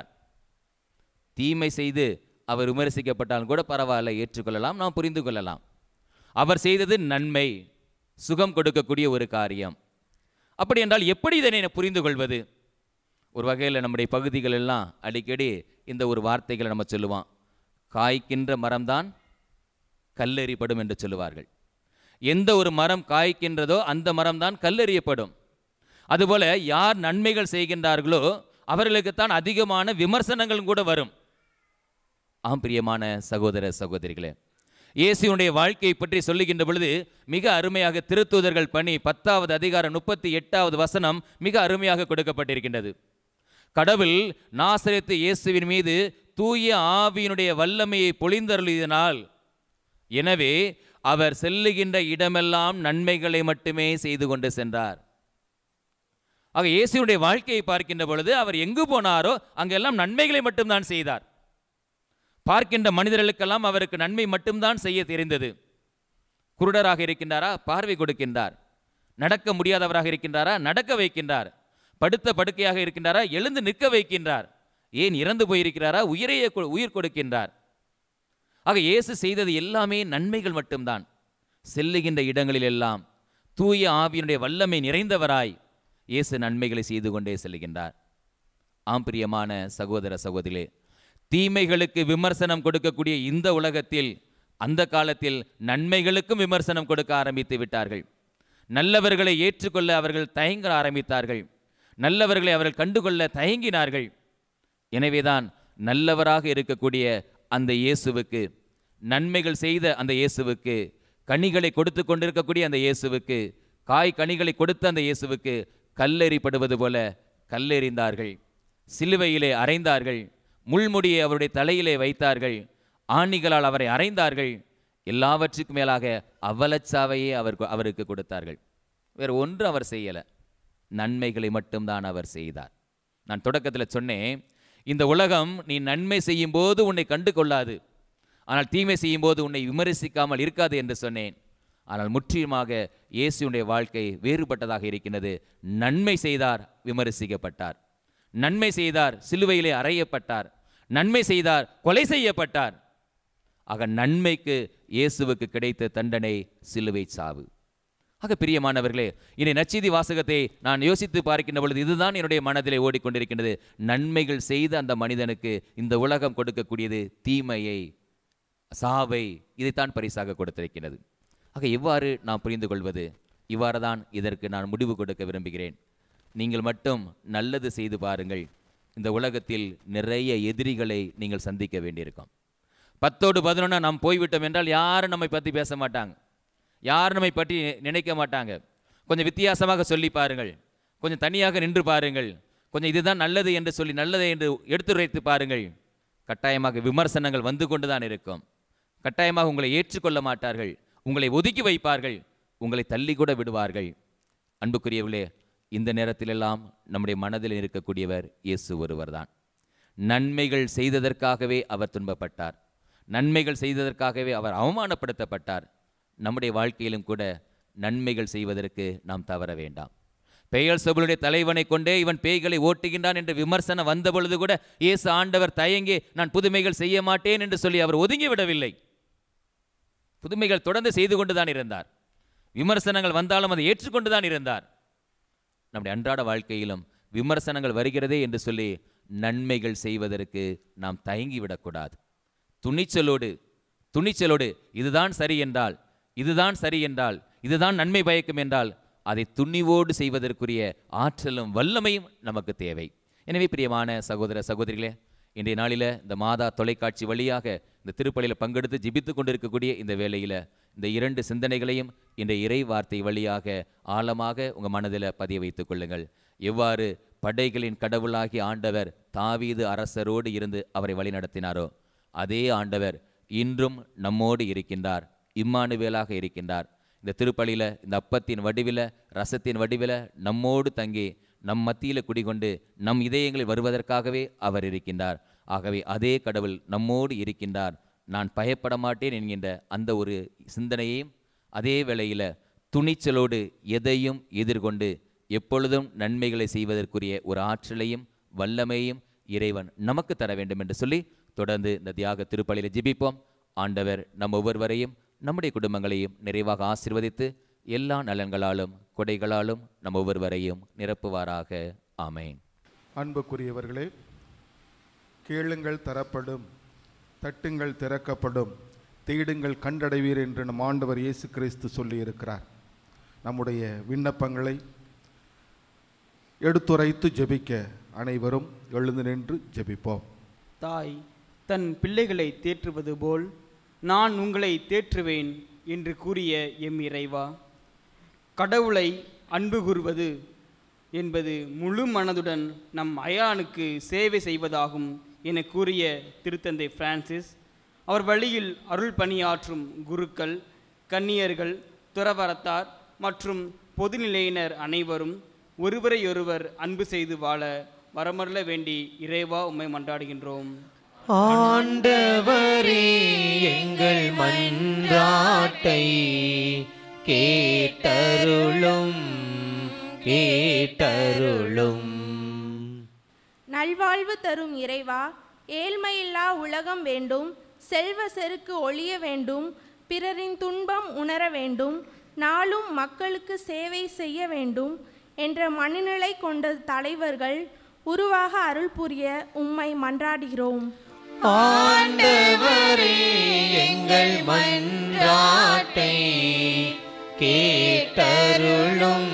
தீமை செய்து அவர் விமர்சிக்கப்பட்டாலும் கூட பரவாயில்ல ஏற்றுக்கொள்ளலாம் நாம் புரிந்து கொள்ளலாம் அவர் செய்தது நன்மை சுகம் கொடுக்கக்கூடிய ஒரு காரியம் அப்படி என்றால் எப்படி இதனை புரிந்து கொள்வது ஒரு வகையில் நம்முடைய பகுதிகள் எல்லாம் அடிக்கடி இந்த ஒரு வார்த்தைகளை நம்ம சொல்லுவோம் காய்க்கின்ற மரம்தான் கல்லெறிப்படும் என்று சொல்லுவார்கள் எந்த ஒரு மரம் காய்க்கின்றதோ அந்த மரம்தான் கல்லெறியப்படும் அதுபோல யார் நன்மைகள் செய்கின்றார்களோ அவர்களுக்குத்தான் அதிகமான விமர்சனங்களும் கூட வரும் ஆம் பிரியமான சகோதர சகோதரிகளே இயேசுனுடைய வாழ்க்கையை பற்றி சொல்லுகின்ற பொழுது மிக அருமையாக திருத்தூதர்கள் பணி பத்தாவது அதிகாரம் முப்பத்தி எட்டாவது வசனம் மிக அருமையாக கொடுக்கப்பட்டிருக்கின்றது கடவுள் நாசரேத்து இயேசுவின் மீது தூய ஆவியினுடைய வல்லமையை பொழிந்தருளியதனால் எனவே அவர் செல்லுகின்ற இடமெல்லாம் நன்மைகளை மட்டுமே செய்து கொண்டு சென்றார் ஆக இயேசுனுடைய வாழ்க்கையை பார்க்கின்ற பொழுது அவர் எங்கு போனாரோ அங்கெல்லாம் நன்மைகளை மட்டும்தான் செய்தார் பார்க்கின்ற மனிதர்களுக்கெல்லாம் அவருக்கு நன்மை மட்டும்தான் செய்ய தெரிந்தது குருடராக இருக்கின்றாரா பார்வை கொடுக்கின்றார் நடக்க முடியாதவராக இருக்கின்றாரா நடக்க வைக்கின்றார் படுத்த படுக்கையாக இருக்கின்றாரா எழுந்து நிற்க வைக்கின்றார் ஏன் இறந்து போயிருக்கிறாரா உயிரையே கொ- உயிர் கொடுக்கின்றார் ஆக இயேசு செய்தது எல்லாமே நன்மைகள் மட்டும்தான் செல்லுகின்ற இடங்களில் எல்லாம் தூய ஆவியினுடைய வல்லமை நிறைந்தவராய் இயேசு நன்மைகளை செய்து கொண்டே செல்கின்றார் ஆம் பிரியமான சகோதர சகோதரிகளே தீமைகளுக்கு விமர்சனம் கொடுக்கக்கூடிய இந்த உலகத்தில் அந்த காலத்தில் நன்மைகளுக்கும் விமர்சனம் கொடுக்க ஆரம்பித்து விட்டார்கள் நல்லவர்களை ஏற்றுக்கொள்ள அவர்கள் தயங்க ஆரம்பித்தார்கள் நல்லவர்களை அவர்கள் கண்டுகொள்ள தயங்கினார்கள் எனவேதான் நல்லவராக இருக்கக்கூடிய அந்த இயேசுவுக்கு நன்மைகள் செய்த அந்த இயேசுவுக்கு கனிகளை கொடுத்து கொண்டிருக்கக்கூடிய அந்த இயேசுவுக்கு காய் கனிகளை கொடுத்த அந்த இயேசுவுக்கு கல்லெறிப்படுவது போல கல்லெறிந்தார்கள் சிலுவையிலே அறைந்தார்கள் முள்முடியை அவருடைய தலையிலே வைத்தார்கள் ஆணிகளால் அவரை அறைந்தார்கள் எல்லாவற்றுக்கும் மேலாக அவலச்சாவையே அவர் அவருக்கு கொடுத்தார்கள் வேறு ஒன்று அவர் செய்யலை நன்மைகளை மட்டும்தான் அவர் செய்தார் நான் தொடக்கத்தில் சொன்னேன் இந்த உலகம் நீ நன்மை செய்யும் போது உன்னை கண்டு கொள்ளாது ஆனால் தீமை செய்யும் போது உன்னை விமர்சிக்காமல் இருக்காது என்று சொன்னேன் ஆனால் முற்றிலுமாக இயேசுடைய வாழ்க்கை வேறுபட்டதாக இருக்கின்றது நன்மை செய்தார் விமர்சிக்கப்பட்டார் நன்மை செய்தார் சிலுவையிலே அறையப்பட்டார் நன்மை செய்தார் கொலை செய்யப்பட்டார் ஆக நன்மைக்கு இயேசுவுக்கு கிடைத்த தண்டனை சிலுவை சாவு ஆக பிரியமானவர்களே இனி நச்சீதி வாசகத்தை நான் யோசித்து பார்க்கின்ற பொழுது இதுதான் என்னுடைய மனதிலே ஓடிக்கொண்டிருக்கின்றது நன்மைகள் செய்த அந்த மனிதனுக்கு இந்த உலகம் கொடுக்கக்கூடியது தீமையை சாவை இதைத்தான் பரிசாக கொடுத்திருக்கிறது ஆக எவ்வாறு நாம் புரிந்து கொள்வது இவ்வாறு தான் இதற்கு நான் முடிவு கொடுக்க விரும்புகிறேன் நீங்கள் மட்டும் நல்லது செய்து பாருங்கள் இந்த உலகத்தில் நிறைய எதிரிகளை நீங்கள் சந்திக்க வேண்டியிருக்கும் பத்தோடு பதினொன்று நாம் போய்விட்டோம் என்றால் யாரும் நம்மை பற்றி பேச மாட்டாங்க யாரும் நம்மை பற்றி நினைக்க மாட்டாங்க கொஞ்சம் வித்தியாசமாக சொல்லி பாருங்கள் கொஞ்சம் தனியாக நின்று பாருங்கள் கொஞ்சம் இதுதான் நல்லது என்று சொல்லி நல்லது என்று எடுத்துரைத்து பாருங்கள் கட்டாயமாக விமர்சனங்கள் வந்து கொண்டு தான் இருக்கும் கட்டாயமாக உங்களை ஏற்றுக்கொள்ள மாட்டார்கள் உங்களை ஒதுக்கி வைப்பார்கள் உங்களை தள்ளி கூட விடுவார்கள் அன்புக்குரியவர்களே இந்த நேரத்திலெல்லாம் நம்முடைய மனதில் இருக்கக்கூடியவர் இயேசு ஒருவர்தான் நன்மைகள் செய்ததற்காகவே அவர் துன்பப்பட்டார் நன்மைகள் செய்ததற்காகவே அவர் அவமானப்படுத்தப்பட்டார் நம்முடைய வாழ்க்கையிலும் கூட நன்மைகள் செய்வதற்கு நாம் தவற வேண்டாம் பெயர் சபுளுடைய தலைவனை கொண்டே இவன் பேய்களை ஓட்டுகின்றான் என்ற விமர்சனம் வந்த பொழுது கூட இயேசு ஆண்டவர் தயங்கி நான் புதுமைகள் செய்ய மாட்டேன் என்று சொல்லி அவர் ஒதுங்கி விடவில்லை புதுமைகள் தொடர்ந்து செய்து கொண்டுதான் இருந்தார் விமர்சனங்கள் வந்தாலும் அதை ஏற்றுக்கொண்டுதான் இருந்தார் நம்முடைய அன்றாட வாழ்க்கையிலும் விமர்சனங்கள் வருகிறதே என்று சொல்லி நன்மைகள் செய்வதற்கு நாம் தயங்கி விடக்கூடாது துணிச்சலோடு துணிச்சலோடு இதுதான் சரி என்றால் இதுதான் சரி என்றால் இதுதான் நன்மை பயக்கும் என்றால் அதை துணிவோடு செய்வதற்குரிய ஆற்றலும் வல்லமையும் நமக்கு தேவை எனவே பிரியமான சகோதர சகோதரிகளே இன்றைய நாளில் இந்த மாதா தொலைக்காட்சி வழியாக இந்த திருப்பலியில் பங்கெடுத்து ஜிபித்து கொண்டிருக்கக்கூடிய இந்த வேளையில் இந்த இரண்டு சிந்தனைகளையும் இன்றைய இறை வார்த்தை வழியாக ஆழமாக உங்கள் மனதில் பதிய வைத்துக் கொள்ளுங்கள் எவ்வாறு படைகளின் கடவுளாகிய ஆண்டவர் தாவீது அரசரோடு இருந்து அவரை வழிநடத்தினாரோ அதே ஆண்டவர் இன்றும் நம்மோடு இருக்கின்றார் இம்மானுவேலாக இருக்கின்றார் இந்த திருப்பலியில் இந்த அப்பத்தின் வடிவில ரசத்தின் வடிவில நம்மோடு தங்கி நம் மத்தியில் குடிகொண்டு நம் இதயங்களில் வருவதற்காகவே அவர் இருக்கின்றார் ஆகவே அதே கடவுள் நம்மோடு இருக்கின்றார் நான் பயப்பட மாட்டேன் என்கின்ற அந்த ஒரு சிந்தனையையும் அதே வேளையில் துணிச்சலோடு எதையும் எதிர்கொண்டு எப்பொழுதும் நன்மைகளை செய்வதற்குரிய ஒரு ஆற்றலையும் வல்லமையும் இறைவன் நமக்கு தர வேண்டும் என்று சொல்லி தொடர்ந்து இந்த தியாக திருப்பலியில் ஜெபிப்போம் ஆண்டவர் நம் ஒவ்வொருவரையும் நம்முடைய குடும்பங்களையும் நிறைவாக ஆசீர்வதித்து எல்லா நலன்களாலும் கொடைகளாலும் நம் ஒவ்வொருவரையும் நிரப்புவாராக ஆமென் அன்புக்குரியவர்களே கேளுங்கள் தரப்படும் தட்டுங்கள் திறக்கப்படும் தேடுங்கள் கண்டடைவீர் என்று நம் ஆண்டவர் இயேசு கிறிஸ்து சொல்லியிருக்கிறார் நம்முடைய விண்ணப்பங்களை எடுத்துரைத்து ஜெபிக்க அனைவரும் எழுந்து நின்று ஜெபிப்போம் தாய் தன் பிள்ளைகளை தேற்றுவது போல் நான் உங்களை தேற்றுவேன் என்று கூறிய எம் இறைவா கடவுளை அன்பு கூறுவது என்பது முழு மனதுடன் நம் அயானுக்கு சேவை செய்வதாகும் என கூறிய திருத்தந்தை பிரான்சிஸ் அவர் வழியில் அருள் பணியாற்றும் குருக்கள் கன்னியர்கள் துறவரத்தார் மற்றும் பொதுநிலையினர் அனைவரும் ஒருவரையொருவர் அன்பு செய்து வாழ வரமருள வேண்டி இறைவா உம்மை மன்றாடுகின்றோம் ஆண்டவரே எங்கள் மன்றாட்டை கேட்டருளும் கேட்டருளும் நல்வாழ்வு தரும் இறைவா ஏழ்மையில்லா உலகம் வேண்டும் செல்வ செருக்கு ஒழிய வேண்டும் பிறரின் துன்பம் உணர வேண்டும் நாளும் மக்களுக்கு சேவை செய்ய வேண்டும் என்ற மனநிலை கொண்ட தலைவர்கள் உருவாக அருள் புரிய உம்மை மன்றாடுகிறோம் ஆண்டவரே எங்கள் மன்றாட்டை கேட்டருளும்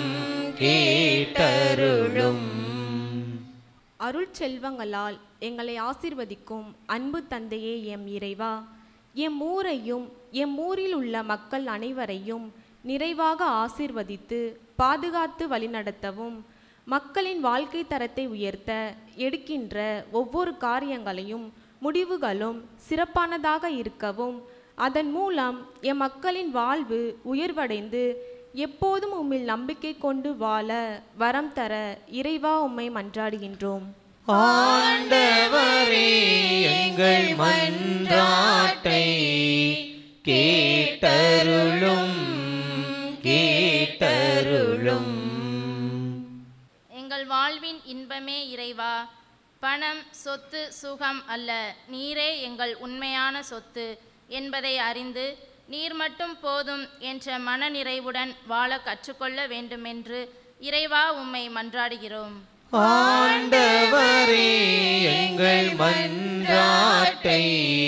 கேட்டருளும் அருட்செல்வங்களால் எங்களை ஆசிர்வதிக்கும் அன்பு தந்தையே எம் இறைவா எம் ஊரையும் எம் ஊரில் உள்ள மக்கள் அனைவரையும் நிறைவாக ஆசிர்வதித்து பாதுகாத்து வழிநடத்தவும் மக்களின் வாழ்க்கை தரத்தை உயர்த்த எடுக்கின்ற ஒவ்வொரு காரியங்களையும் முடிவுகளும் சிறப்பானதாக இருக்கவும் அதன் மூலம் எம் மக்களின் வாழ்வு உயர்வடைந்து எப்போதும் உம்மில் நம்பிக்கை கொண்டு வாழ வரம் தர இறைவா உம்மை மன்றாடுகின்றோம் ஆண்டவரே எங்கள் மன்றாட்டை கேட்டருளும் கேட்டருளும் எங்கள் வாழ்வின் இன்பமே இறைவா பணம் சொத்து சுகம் அல்ல நீரே எங்கள் உண்மையான சொத்து என்பதை அறிந்து நீர் மட்டும் போதும் என்ற மனநிறைவுடன் வாழ கற்றுக்கொள்ள வேண்டுமென்று இறைவா உம்மை மன்றாடுகிறோம் ஆண்டவரே எங்கள் மன்றாட்டை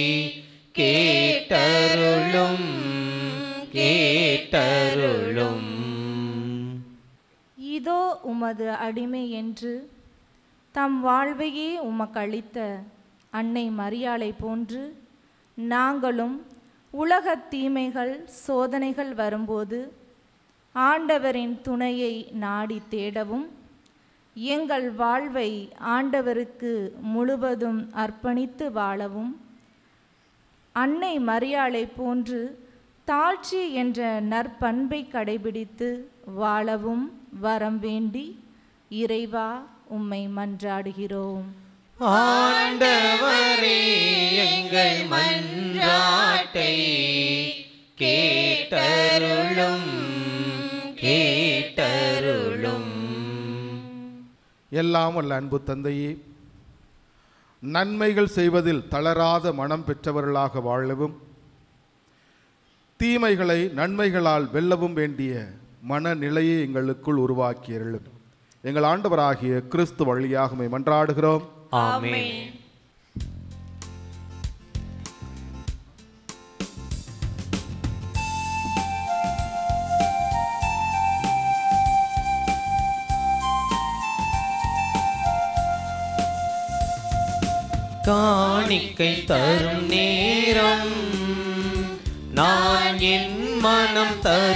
கேட்டருளும் கேட்டருளும் இதோ உமது அடிமை என்று தம் வாழ்வையே உமக்களித்த அன்னை மரியாளை போன்று நாங்களும் உலகத் தீமைகள் சோதனைகள் வரும்போது ஆண்டவரின் துணையை நாடி தேடவும் எங்கள் வாழ்வை ஆண்டவருக்கு முழுவதும் அர்ப்பணித்து வாழவும் அன்னை மரியாளை போன்று தாழ்ச்சி என்ற நற்பண்பை கடைபிடித்து வாழவும் வரம் வேண்டி இறைவா உம்மை மன்றாடுகிறோம் ஆண்டவரே எங்கள் மன்றாட்டை கேட்டருளும் கேட்டருளும் எல்லாம் வல்ல அன்பு தந்தையே நன்மைகள் செய்வதில் தளராத மனம் பெற்றவர்களாக வாழவும் தீமைகளை நன்மைகளால் வெல்லவும் வேண்டிய மனநிலையை எங்களுக்குள் உருவாக்கியருளும் எங்கள் ஆண்டவராகிய கிறிஸ்து வழியாக உம்மை மன்றாடுகிறோம் ஆமென் காணிக்கை தரும் நேரம் நான் என் மனம்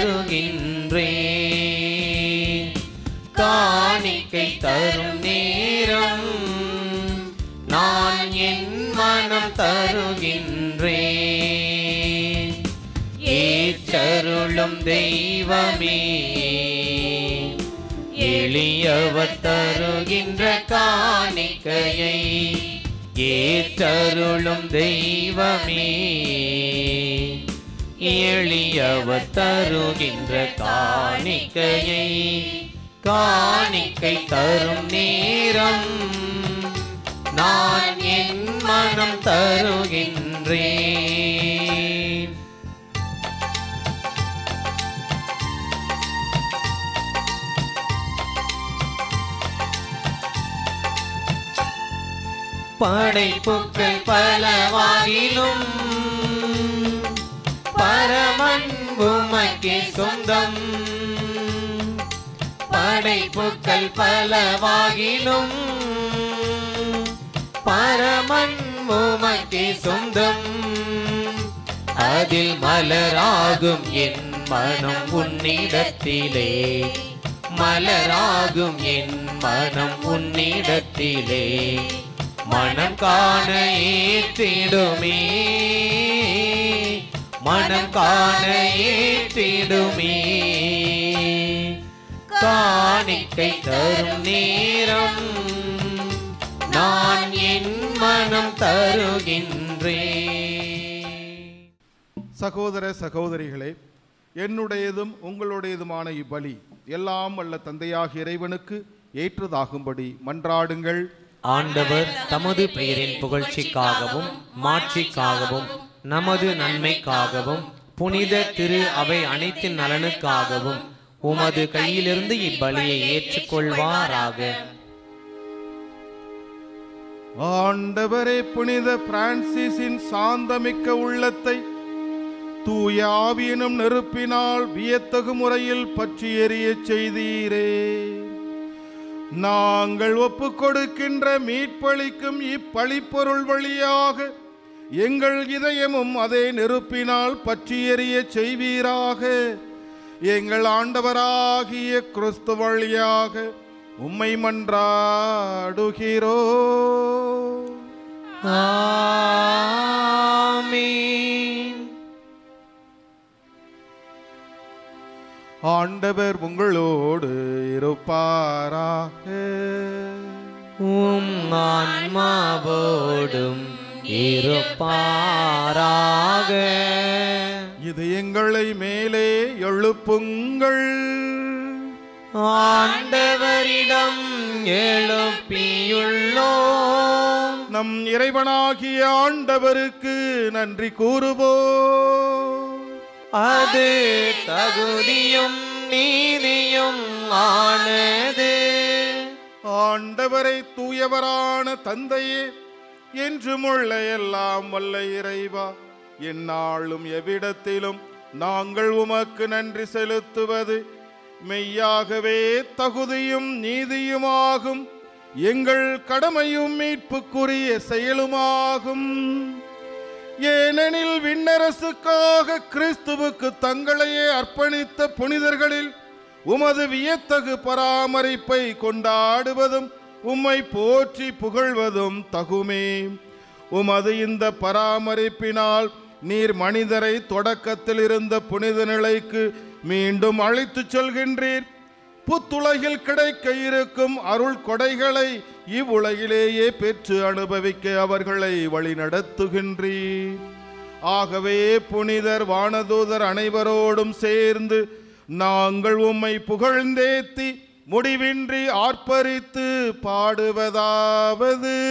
தருகின்றேன் காணிக்கை தரும் நேரம் நான் என் மனம் தருகின்றேன் ஏற்றருளும் தெய்வமே எளியவர் தருகின்ற காணிக்கையை ஏற்றருளும் தெய்வமே எளியவர் தருகின்ற காணிக்கையை காணிக்கை தரும் நேரம் நான் என் மனம் தருகின்றேன் படைப்புக்கள் பலவாகிலும் பரமன் உமக்கே சொந்தம் படைப்புக்கள் பலவாகிலும் பரமன் உமக்கே சொந்தம் அதில் மலராகும் என் மனம் உன்னிடத்திலே மலராகும் என் மனம் உன்னிடத்திலே மனம் காண ஏற்றிடுமே மனம் காண ஏற்றிடுமே காணிக்கை தரும் நேரம் நான் என் மனம் தருகின்றேன் சகோதர சகோதரிகளே என்னுடையதும் உங்களுடையதுமான இப்பலி எல்லாம் வல்ல தந்தையாகிய இறைவனுக்கு ஏற்றதாகும்படி மன்றாடுங்கள் ஆண்டவர் தமது பெயரின் புகழ்ச்சிக்காகவும் மாட்சிக்காகவும் நமது நன்மைக்காகவும் புனித திரு அவை அனைத்தின் நலனுக்காகவும் உமது கையிலிருந்து இப்பலியை ஏற்றுக்கொள்வாராக ஆண்டவரே புனித பிரான்சிஸின் சாந்தமிக்க உள்ளத்தை தூய ஆவியனும் நெருப்பினால் வியத்தகு முறையில் பற்றி எரியச் செய்தீரே நாங்கள் ஒப்புக் கொடுக்கின்ற மீட்பளிக்கும் இப்பழிப்பொருள் வழியாக எங்கள் இதயமும் அதே நெருப்பினால் பற்றி எரியச் செய்வீராக எங்கள் ஆண்டவராகிய கிறிஸ்து வழியாக உம்மை மன்றாடுகிறோ ஆமென் ஆண்டவர் உங்களோடு இருப்பாராக உம் ஆன்மாவோடும் இருப்பாராக இது எங்களை மேலே எழுப்புங்கள் ஆண்டவரிடம் எழுப்பியுள்ளோ நம் இறைவனாகிய ஆண்டவருக்கு நன்றி கூறுவோம் அது தகுதியும் நீதியும் ஆனது ஆண்டவரை தூயவரான தந்தையே என்றுமுள்ள எல்லாம் வல்ல இறைவா எந்நாளும் எவ்விடத்திலும் நாங்கள் உமக்கு நன்றி செலுத்துவது மெய்யாகவே தகுதியும் நீதியுமாகும் எங்கள் கடமையும் மீட்புக்குரிய செயலுமாகும் ஏனெனில் விண்ணரசுக்காக கிறிஸ்துவுக்கு தங்களையே அர்ப்பணித்த புனிதர்களில் உமது வியத்தகு பராமரிப்பை கொண்டாடுவதும் உம்மை போற்றி புகழ்வதும் தகுமே உமது இந்த பராமரிப்பினால் நீர் மனிதரை தொடக்கத்தில் இருந்த புனித நிலைக்கு மீண்டும் அழைத்துச் செல்கின்றீர் புத்துலகில் கிடைக்க இருக்கும் அருள் கொடைகளை இவ்வுலகிலேயே பெற்று அனுபவிக்க அவர்களை வழிநடத்துகின்றீர் ஆகவே புனிதர் வானதூதர் அனைவரோடும் சேர்ந்து நாங்கள் உம்மை புகழ்ந்தேத்தி முடிவின்றி ஆர்ப்பரித்து பாடுவதாவது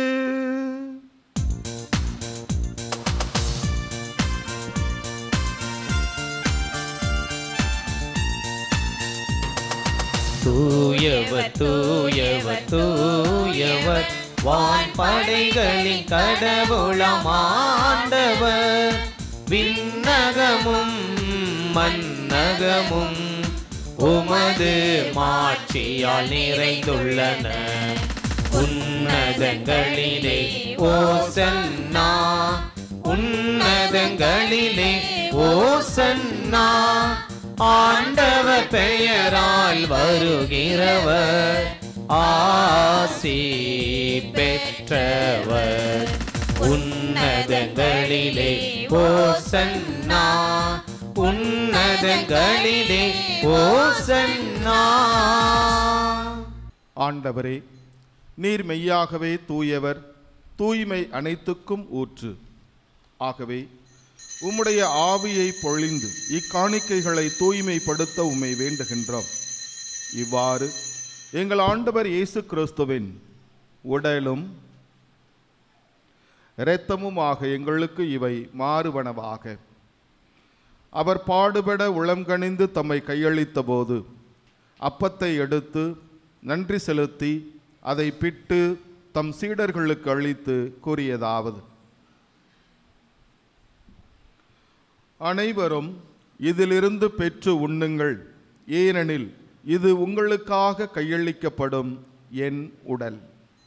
தூயவர் தூயவர் தூயவர் வான் படைகளின் கடவுளம் ஆண்டவர் விண்ணகமும் மன்னகமும் உமது மாட்சியால் நிறைந்துள்ளன உன்னதங்களிலே ஓசன்னா உன்னதங்களிலே ஓசன்னா ஆண்டவர் பெயரால் வருகிறவர் ஆசி பெற்றவர் உன்னதங்களிலே ஓசன்னா உன்னதங்களிலே ஓசன்னா ஆண்டவரே நீர் மெய்யாகவே தூயவர் தூய்மை அனைத்துக்கும் ஊற்று ஆகவே உம்முடைய ஆவியை பொழிந்து இக்காணிக்கைகளை தூய்மைப்படுத்த உம்மை வேண்டுகின்றோம் இவ்வாறு எங்கள் ஆண்டவர் இயேசு கிறிஸ்துவின் உடலும் இரத்தமுமாக எங்களுக்கு இவை மாறுவனவாக அவர் பாடுபட உளம்கணிந்து தம்மை கையளித்த போது அப்பத்தை எடுத்து நன்றி செலுத்தி அதை பிட்டு தம் சீடர்களுக்கு அளித்து கூறியதாவது அனைவரும் இதிலிருந்து பெற்று உண்ணுங்கள் ஏனெனில் இது உங்களுக்காக கையளிக்கப்படும் என் உடல்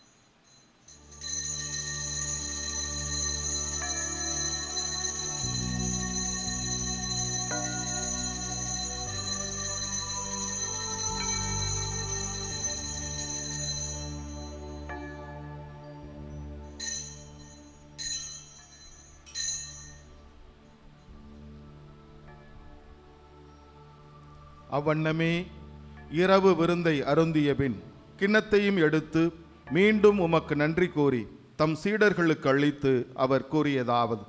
அவ்வண்ணமே இரவு விருந்தை அருந்திய பின் கிண்ணத்தையும் எடுத்து மீண்டும் உமக்கு நன்றி கூறி தம் சீடர்களுக்கு அளித்து அவர் கூறியதாவது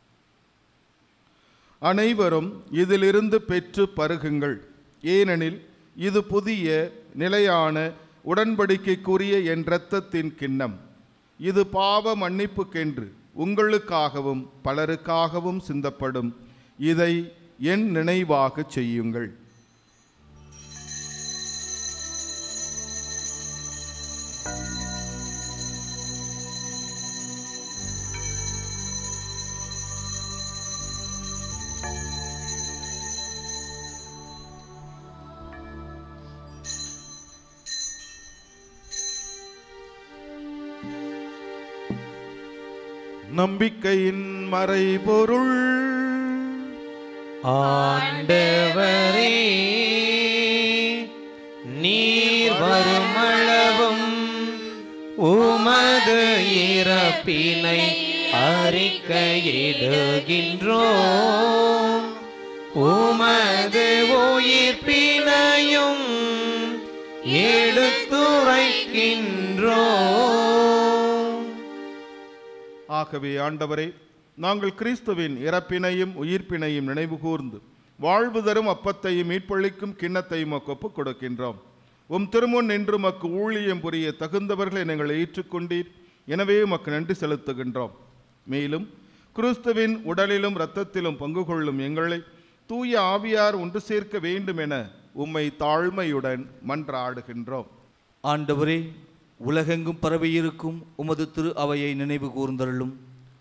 அனைவரும் இதிலிருந்து பெற்று பருகுங்கள் ஏனெனில் இது புதிய நிலையான உடன்படிக்கைக்குரிய என் இரத்தத்தின் கிண்ணம் இது பாவ மன்னிப்புக்கென்று உங்களுக்காகவும் பலருக்காகவும் சிந்தப்படும் இதை என் நினைவாகச் செய்யுங்கள் நம்பிக்கையின் மறைபொருள் ஆண்டவரே நீர் வருமளவும் உமது இறப்பினை அறிக்கையிடுகின்றோம் உமது உயிர்ப்பினையும் எடுத்துரைக்கின்றோம் ஆகவே ஆண்டவரே நாங்கள் கிறிஸ்துவின் இறப்பினையும் உயிர்ப்பினையும் நினைவு கூர்ந்து வாழ்வு தரும் அப்பத்தையும் மீட்பளிக்கும் கிண்ணத்தையும் உமக்கு ஒப்புக் கொடுக்கின்றோம் உம் திருமுன் நின்று மக்கு ஊழியம் புரிய தகுந்தவர்களை நீங்கள் ஏற்றுக்கொண்டீர் எனவே உமக்கு நன்றி செலுத்துகின்றோம் மேலும் கிறிஸ்துவின் உடலிலும் இரத்தத்திலும் பங்கு கொள்ளும் எங்களை தூய ஆவியார் ஒன்று சேர்க்க வேண்டும் என உம்மை தாழ்மையுடன் மன்றாடுகின்றோம் ஆண்டவரே உலகெங்கும் பரவியிருக்கும் உமது திரு அவையை நினைவு கூர்ந்தருளும்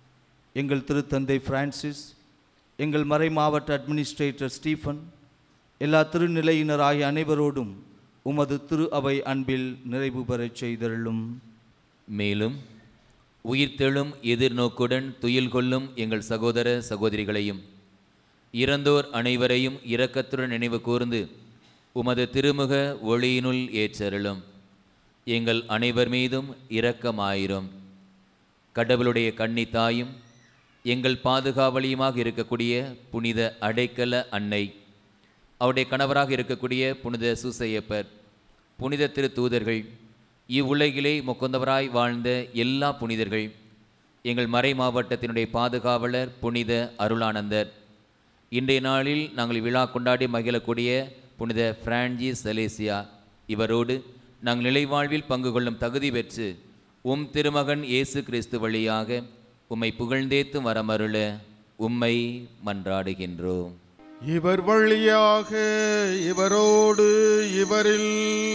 எங்கள் திருத்தந்தை பிரான்சிஸ் எங்கள் மறை மாவட்ட அட்மினிஸ்ட்ரேட்டர் ஸ்டீஃபன் எல்லா திருநிலையினராகிய அனைவரோடும் உமது திரு அவை அன்பில் நிறைவு பெறச் செய்தருளும் மேலும் உயிர்த்தெழும் எதிர்நோக்குடன் துயில் கொள்ளும் எங்கள் சகோதர சகோதரிகளையும் இறந்தோர் அனைவரையும் இரக்கத்துடன் நினைவு கூர்ந்து உமது திருமுக ஒளியினுள் ஏற்றருளும் எங்கள் அனைவர் மீதும் இரக்கமாயிரும் கடவுளுடைய கன்னித்தாயும் எங்கள் பாதுகாவலியுமாக இருக்கக்கூடிய புனித அடைக்கல அன்னை அவருடைய கணவராக இருக்கக்கூடிய புனித சூசையப்பர் புனித திரு தூதர்கள் இவ்வுலகிலே முக்குந்தவராய் வாழ்ந்த எல்லா புனிதர்கள் எங்கள் மறை மாவட்டத்தினுடைய பாதுகாவலர் புனித அருளானந்தர் இன்றைய நாளில் நாங்கள் விழா கொண்டாடி மகிழக்கூடிய புனித பிரான்ஜி செலேசியா இவரோடு நாங்கள் நிலைவாழ்வில் பங்கு கொள்ளும் தகுதி பெற்று உம் திருமகன் இயேசு கிறிஸ்து வழியாக உம்மை புகழ்ந்தேத்து வரமருள உம்மை மன்றாடுகின்றோம் இவர் வழியாக இவரோடு இவரில்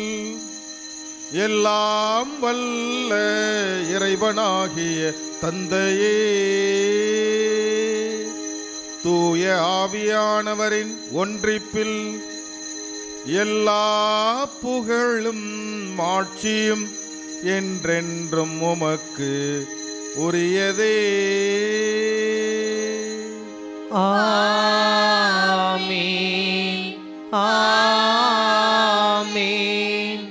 எல்லாம் வல்ல இறைவனாகிய தந்தையே தூய ஆவியானவரின் ஒன்றிப்பில் எல்லா புகழும் மாட்சியும் என்றென்றும் உமக்கு உரியதே ஆமீன் ஆமீன்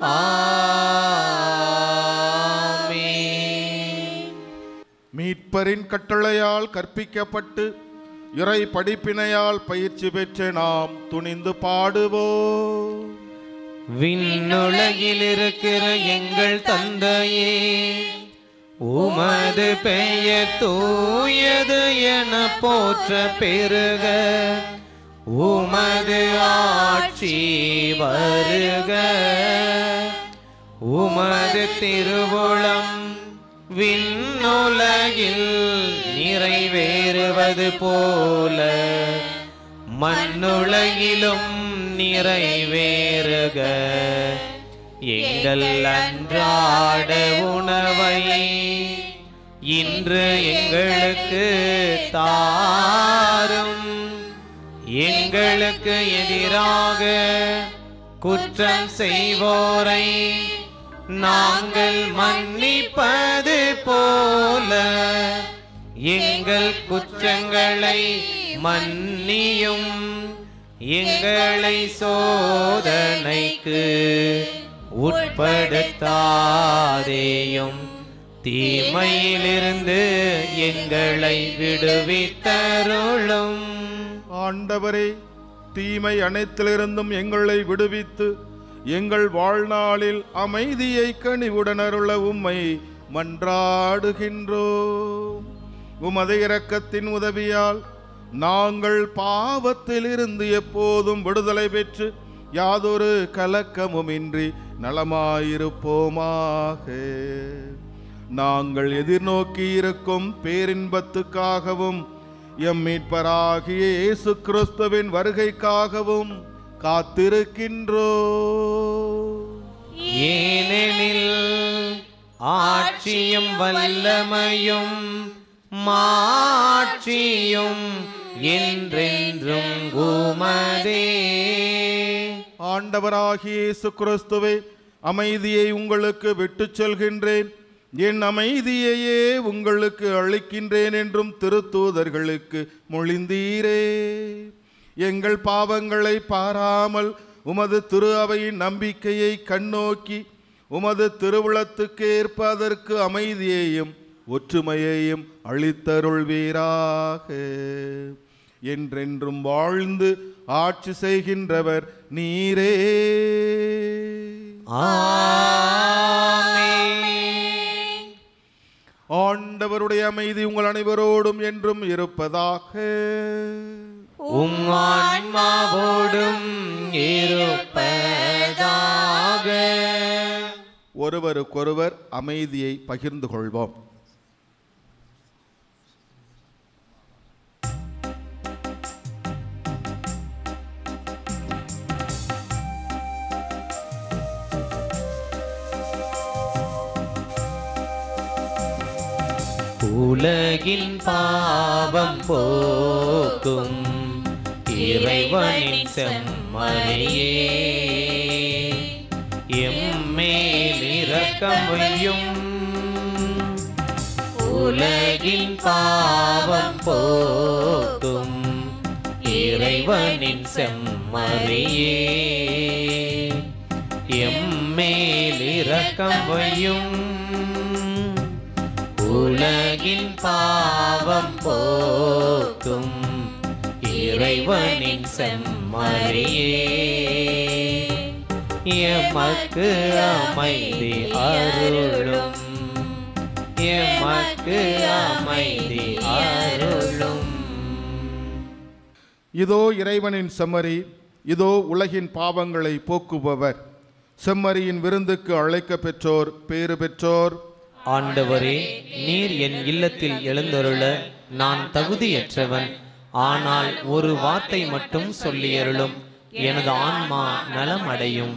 ஆமீன் மீட்பரின் கட்டளையால் கற்பிக்கப்பட்டு இறை படிப்பினையால் பயிற்சி பெற்ற நாம் துணிந்து பாடுவோம் விண்ணுலகில் இருக்கிற எங்கள் தந்தையே உமது பெயர் தூயது என போற்ற பெருக உமது ஆட்சி வருக உமது திருவுளம் விண்ணுலகில் நிறைவேறுவது போல மண்ணுலகிலும் நிறைவேறுக எங்கள் அன்றாட உணவை இன்று எங்களுக்கு தாரும் எங்களுக்கு எதிராக குற்றம் செய்வோரை நாங்கள் மன்னிப்பது போல எங்கள் குற்றங்களை மன்னியும் எங்களை சோதனைக்கு உட்படுத்தாதேயும் தீமையிலிருந்து எங்களை விடுவித்தருளும் ஆண்டவரே தீமை அனைத்திலிருந்தும் எங்களை விடுவித்து எங்கள் வாழ்நாளில் அமைதியை கனிவுடன் அருள உம்மை மன்றாடுகின்றோம் உமது இரக்கத்தின் உதவியால் நாங்கள் பாவத்திலிருந்து எப்போதும் விடுதலை பெற்று யாதொரு கலக்கமுமின்றி நலமாயிருப்போமாக நாங்கள் எதிர்நோக்கி இருக்கும் பேரின்பத்துக்காகவும் எம் மீட்பராகிய இயேசு கிறிஸ்துவின் வருகைக்காகவும் காத்திருக்கின்றோ ஏனெனில் ஆட்சியும் வல்லமையும் மாட்சியும் என்றென்றும் உமதே ஆண்டவராகிய இயேசு கிறிஸ்துவே அமைதியை உங்களுக்கு விட்டுச் செல்கின்றேன் என் அமைதியையே உங்களுக்கு அளிக்கின்றேன் என்றும் திருத்தூதர்களுக்கு மொழிந்தீரே எங்கள் பாவங்களை பாராமல் உமது திரு அவையின் நம்பிக்கையை கண்ணோக்கி உமது திருவுளத்துக்கு ஏற்ப அதற்கு அமைதியையும் ஒற்றுமையையும் அளித்தருள்வீராக என்றென்றும் வாழ்ந்து ஆட்சி செய்கின்றவர் நீரே ஆண்டவருடைய அமைதி உங்கள் அனைவரோடும் என்றும் இருப்பதாக உம் ஆன்மாவோடும் இருப்பதாக ஒருவருக்கொருவர் அமைதியை பகிர்ந்து கொள்வோம் உலகின் பாவம் போக்கும் இறைவனின் செம்மறியே எம்மேல் இரக்கம் வையும் உலகின் பாவம் போக்கும் இறைவனின் செம்மறியே எம்மேல் இரக்கம் வையும் உலகின் பாவம் போக்கும் இறைவனின் செம்மறியே எமக்கு அமைதி அருளும் எமக்கு அமைதி அருளும் இதோ இறைவனின் செம்மறி இதோ உலகின் பாவங்களை போக்குபவர் செம்மறியின் விருந்துக்கு அழைக்க பெற்றோர் பேறு பெற்றோர் ஆண்டவரே நீர் என் இல்லத்தில் எழுந்தருள நான் தகுதியற்றவன் ஆனால் ஒரு வார்த்தை மட்டும் சொல்லியருளும் எனது ஆன்மா நலமடையும்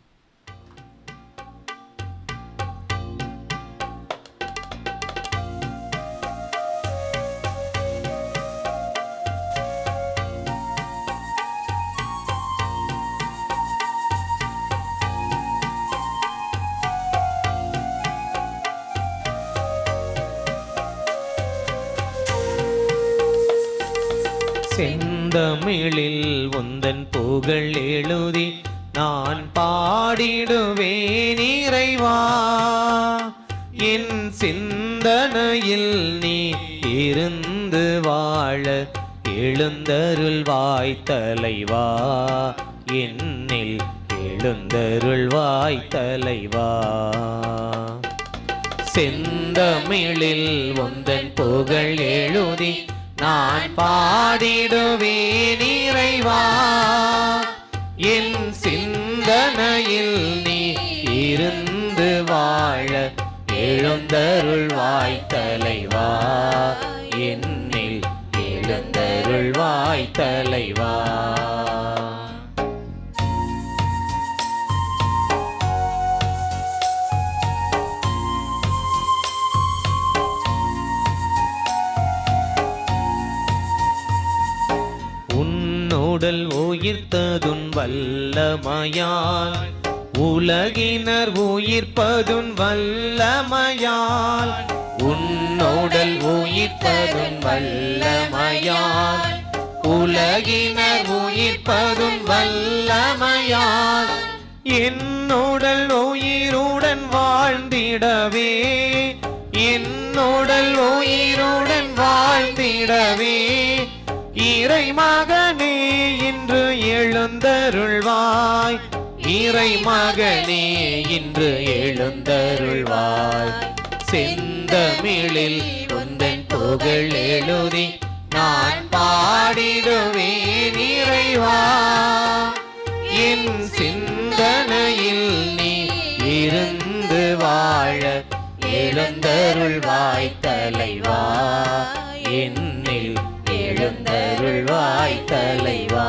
செந்தமிழில் உந்தன் புகழ் எழுதி நான் பாடிடுவேன் இறைவா என் சிந்தனையில் நீ இருந்து வாழ எழுந்தருள்வாய் தலைவா என்னில் எழுந்தருள்வாய் தலைவா செந்தமிழில் உந்தன் புகழ் எழுதி நான் பாடிடுவேன் இறைவா என் சிந்தனையில் நீ இருந்து வாழ எழுந்தருள்வாய் தலைவா என்னில் எழுந்தருள்வாய் தலைவா உன்னுடல் உயிர்த்ததுன் வல்லமையால் உலகினர் உயிர்ப்பதுன் வல்லமையால் உன்னோடல் உயிர்ப்பதுன் வல்லமையால் உலகினர் உயிர்ப்பதுன் வல்லமையால் என்னுடல் உயிருடன் வாழ்ந்திடவே என்னுடல் உயிருடன் வாழ்ந்திடவே இறை மகனே இன்று எழுந்தருள்வாய் இறை மகனே இன்று எழுந்தருள்வாய் செந்தமிழில் உந்தன் புகழ் எழுதி நான் பாடிடுவேன் இறைவா என் சிந்தனையில் நீ இருந்து வாழ எழுந்தருள்வாய் தலைவா என்னில் எழுந்தருள்வாய் தலைவா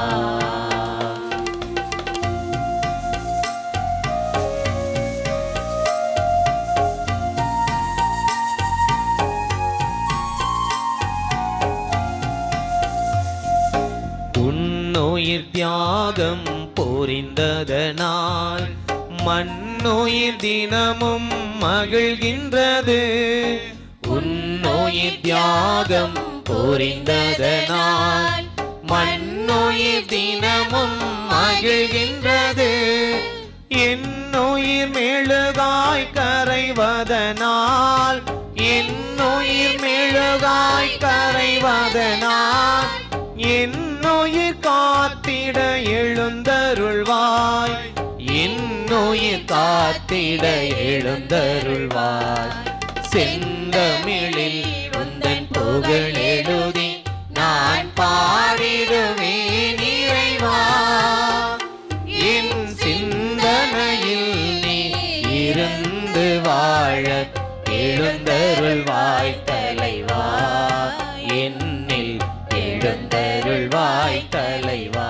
உன்னுயிர் தியாகம் புரிந்ததனால் மண்ணுயிர் தினமும் மகிழ்கின்றது உன்னுயிர் தியாகம் புரிந்ததனால் மண்ணுயிர் தினமும் மகிழ்கின்றது என்னுயிர் மெழுகாய் கரைவதனால் என்னுயிர் மெழுகாய் கரைவதனால் என்னுயிர் காத்திட எழுந்தருள்வாய் என்னுயிர் காத்திட எழுந்தருள்வாய் செந்தமிழில் உந்தன் புகழ் எழுதி நான் பாடிடுவேன் இறைவா என் சிந்தனையில் நீ இருந்து வாழ எழுந்தருள்வாய் தலைவா என்னில் எழுந்தருள்வாய் தலைவா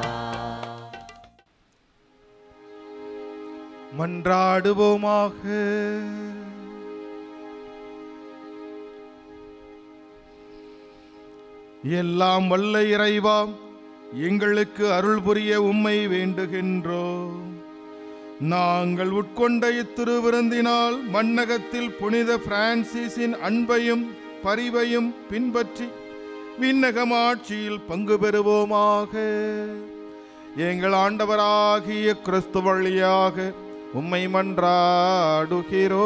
மன்றாடுவோமாக எல்லாம் வல்ல இறைவா எங்களுக்கு அருள் புரிய உம்மை வேண்டுகின்றோம் நாங்கள் உட்கொண்ட இத்திருவிருந்தினால் மன்னகத்தில் புனித பிரான்சிஸின் அன்பையும் பரிவையும் பின்பற்றி விண்ணகம் ஆட்சியில் பங்கு பெறுவோமாக எங்கள் ஆண்டவராகிய கிறிஸ்து வழியாக உம்மை மன்றாடுகிறோ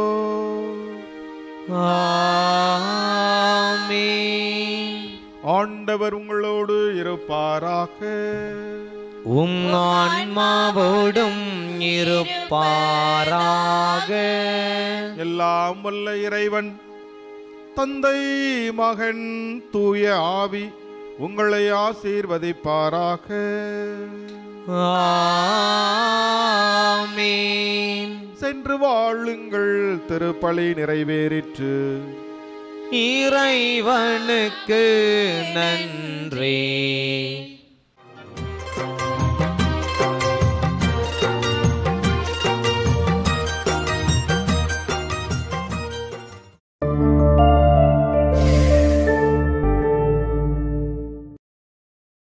ஆண்டவர் உங்களோடு இருப்பாராக உம் ஆன்மாவோடும் இருப்பாராக எல்லாம் வல்ல இறைவன் தந்தை மகன் தூய ஆவி உங்களை ஆசீர்வதிப்பாராக ஆமென் சென்று வாழுங்கள் திருப்பலி நிறைவேறிற்று இறைவனுக்கு நன்றி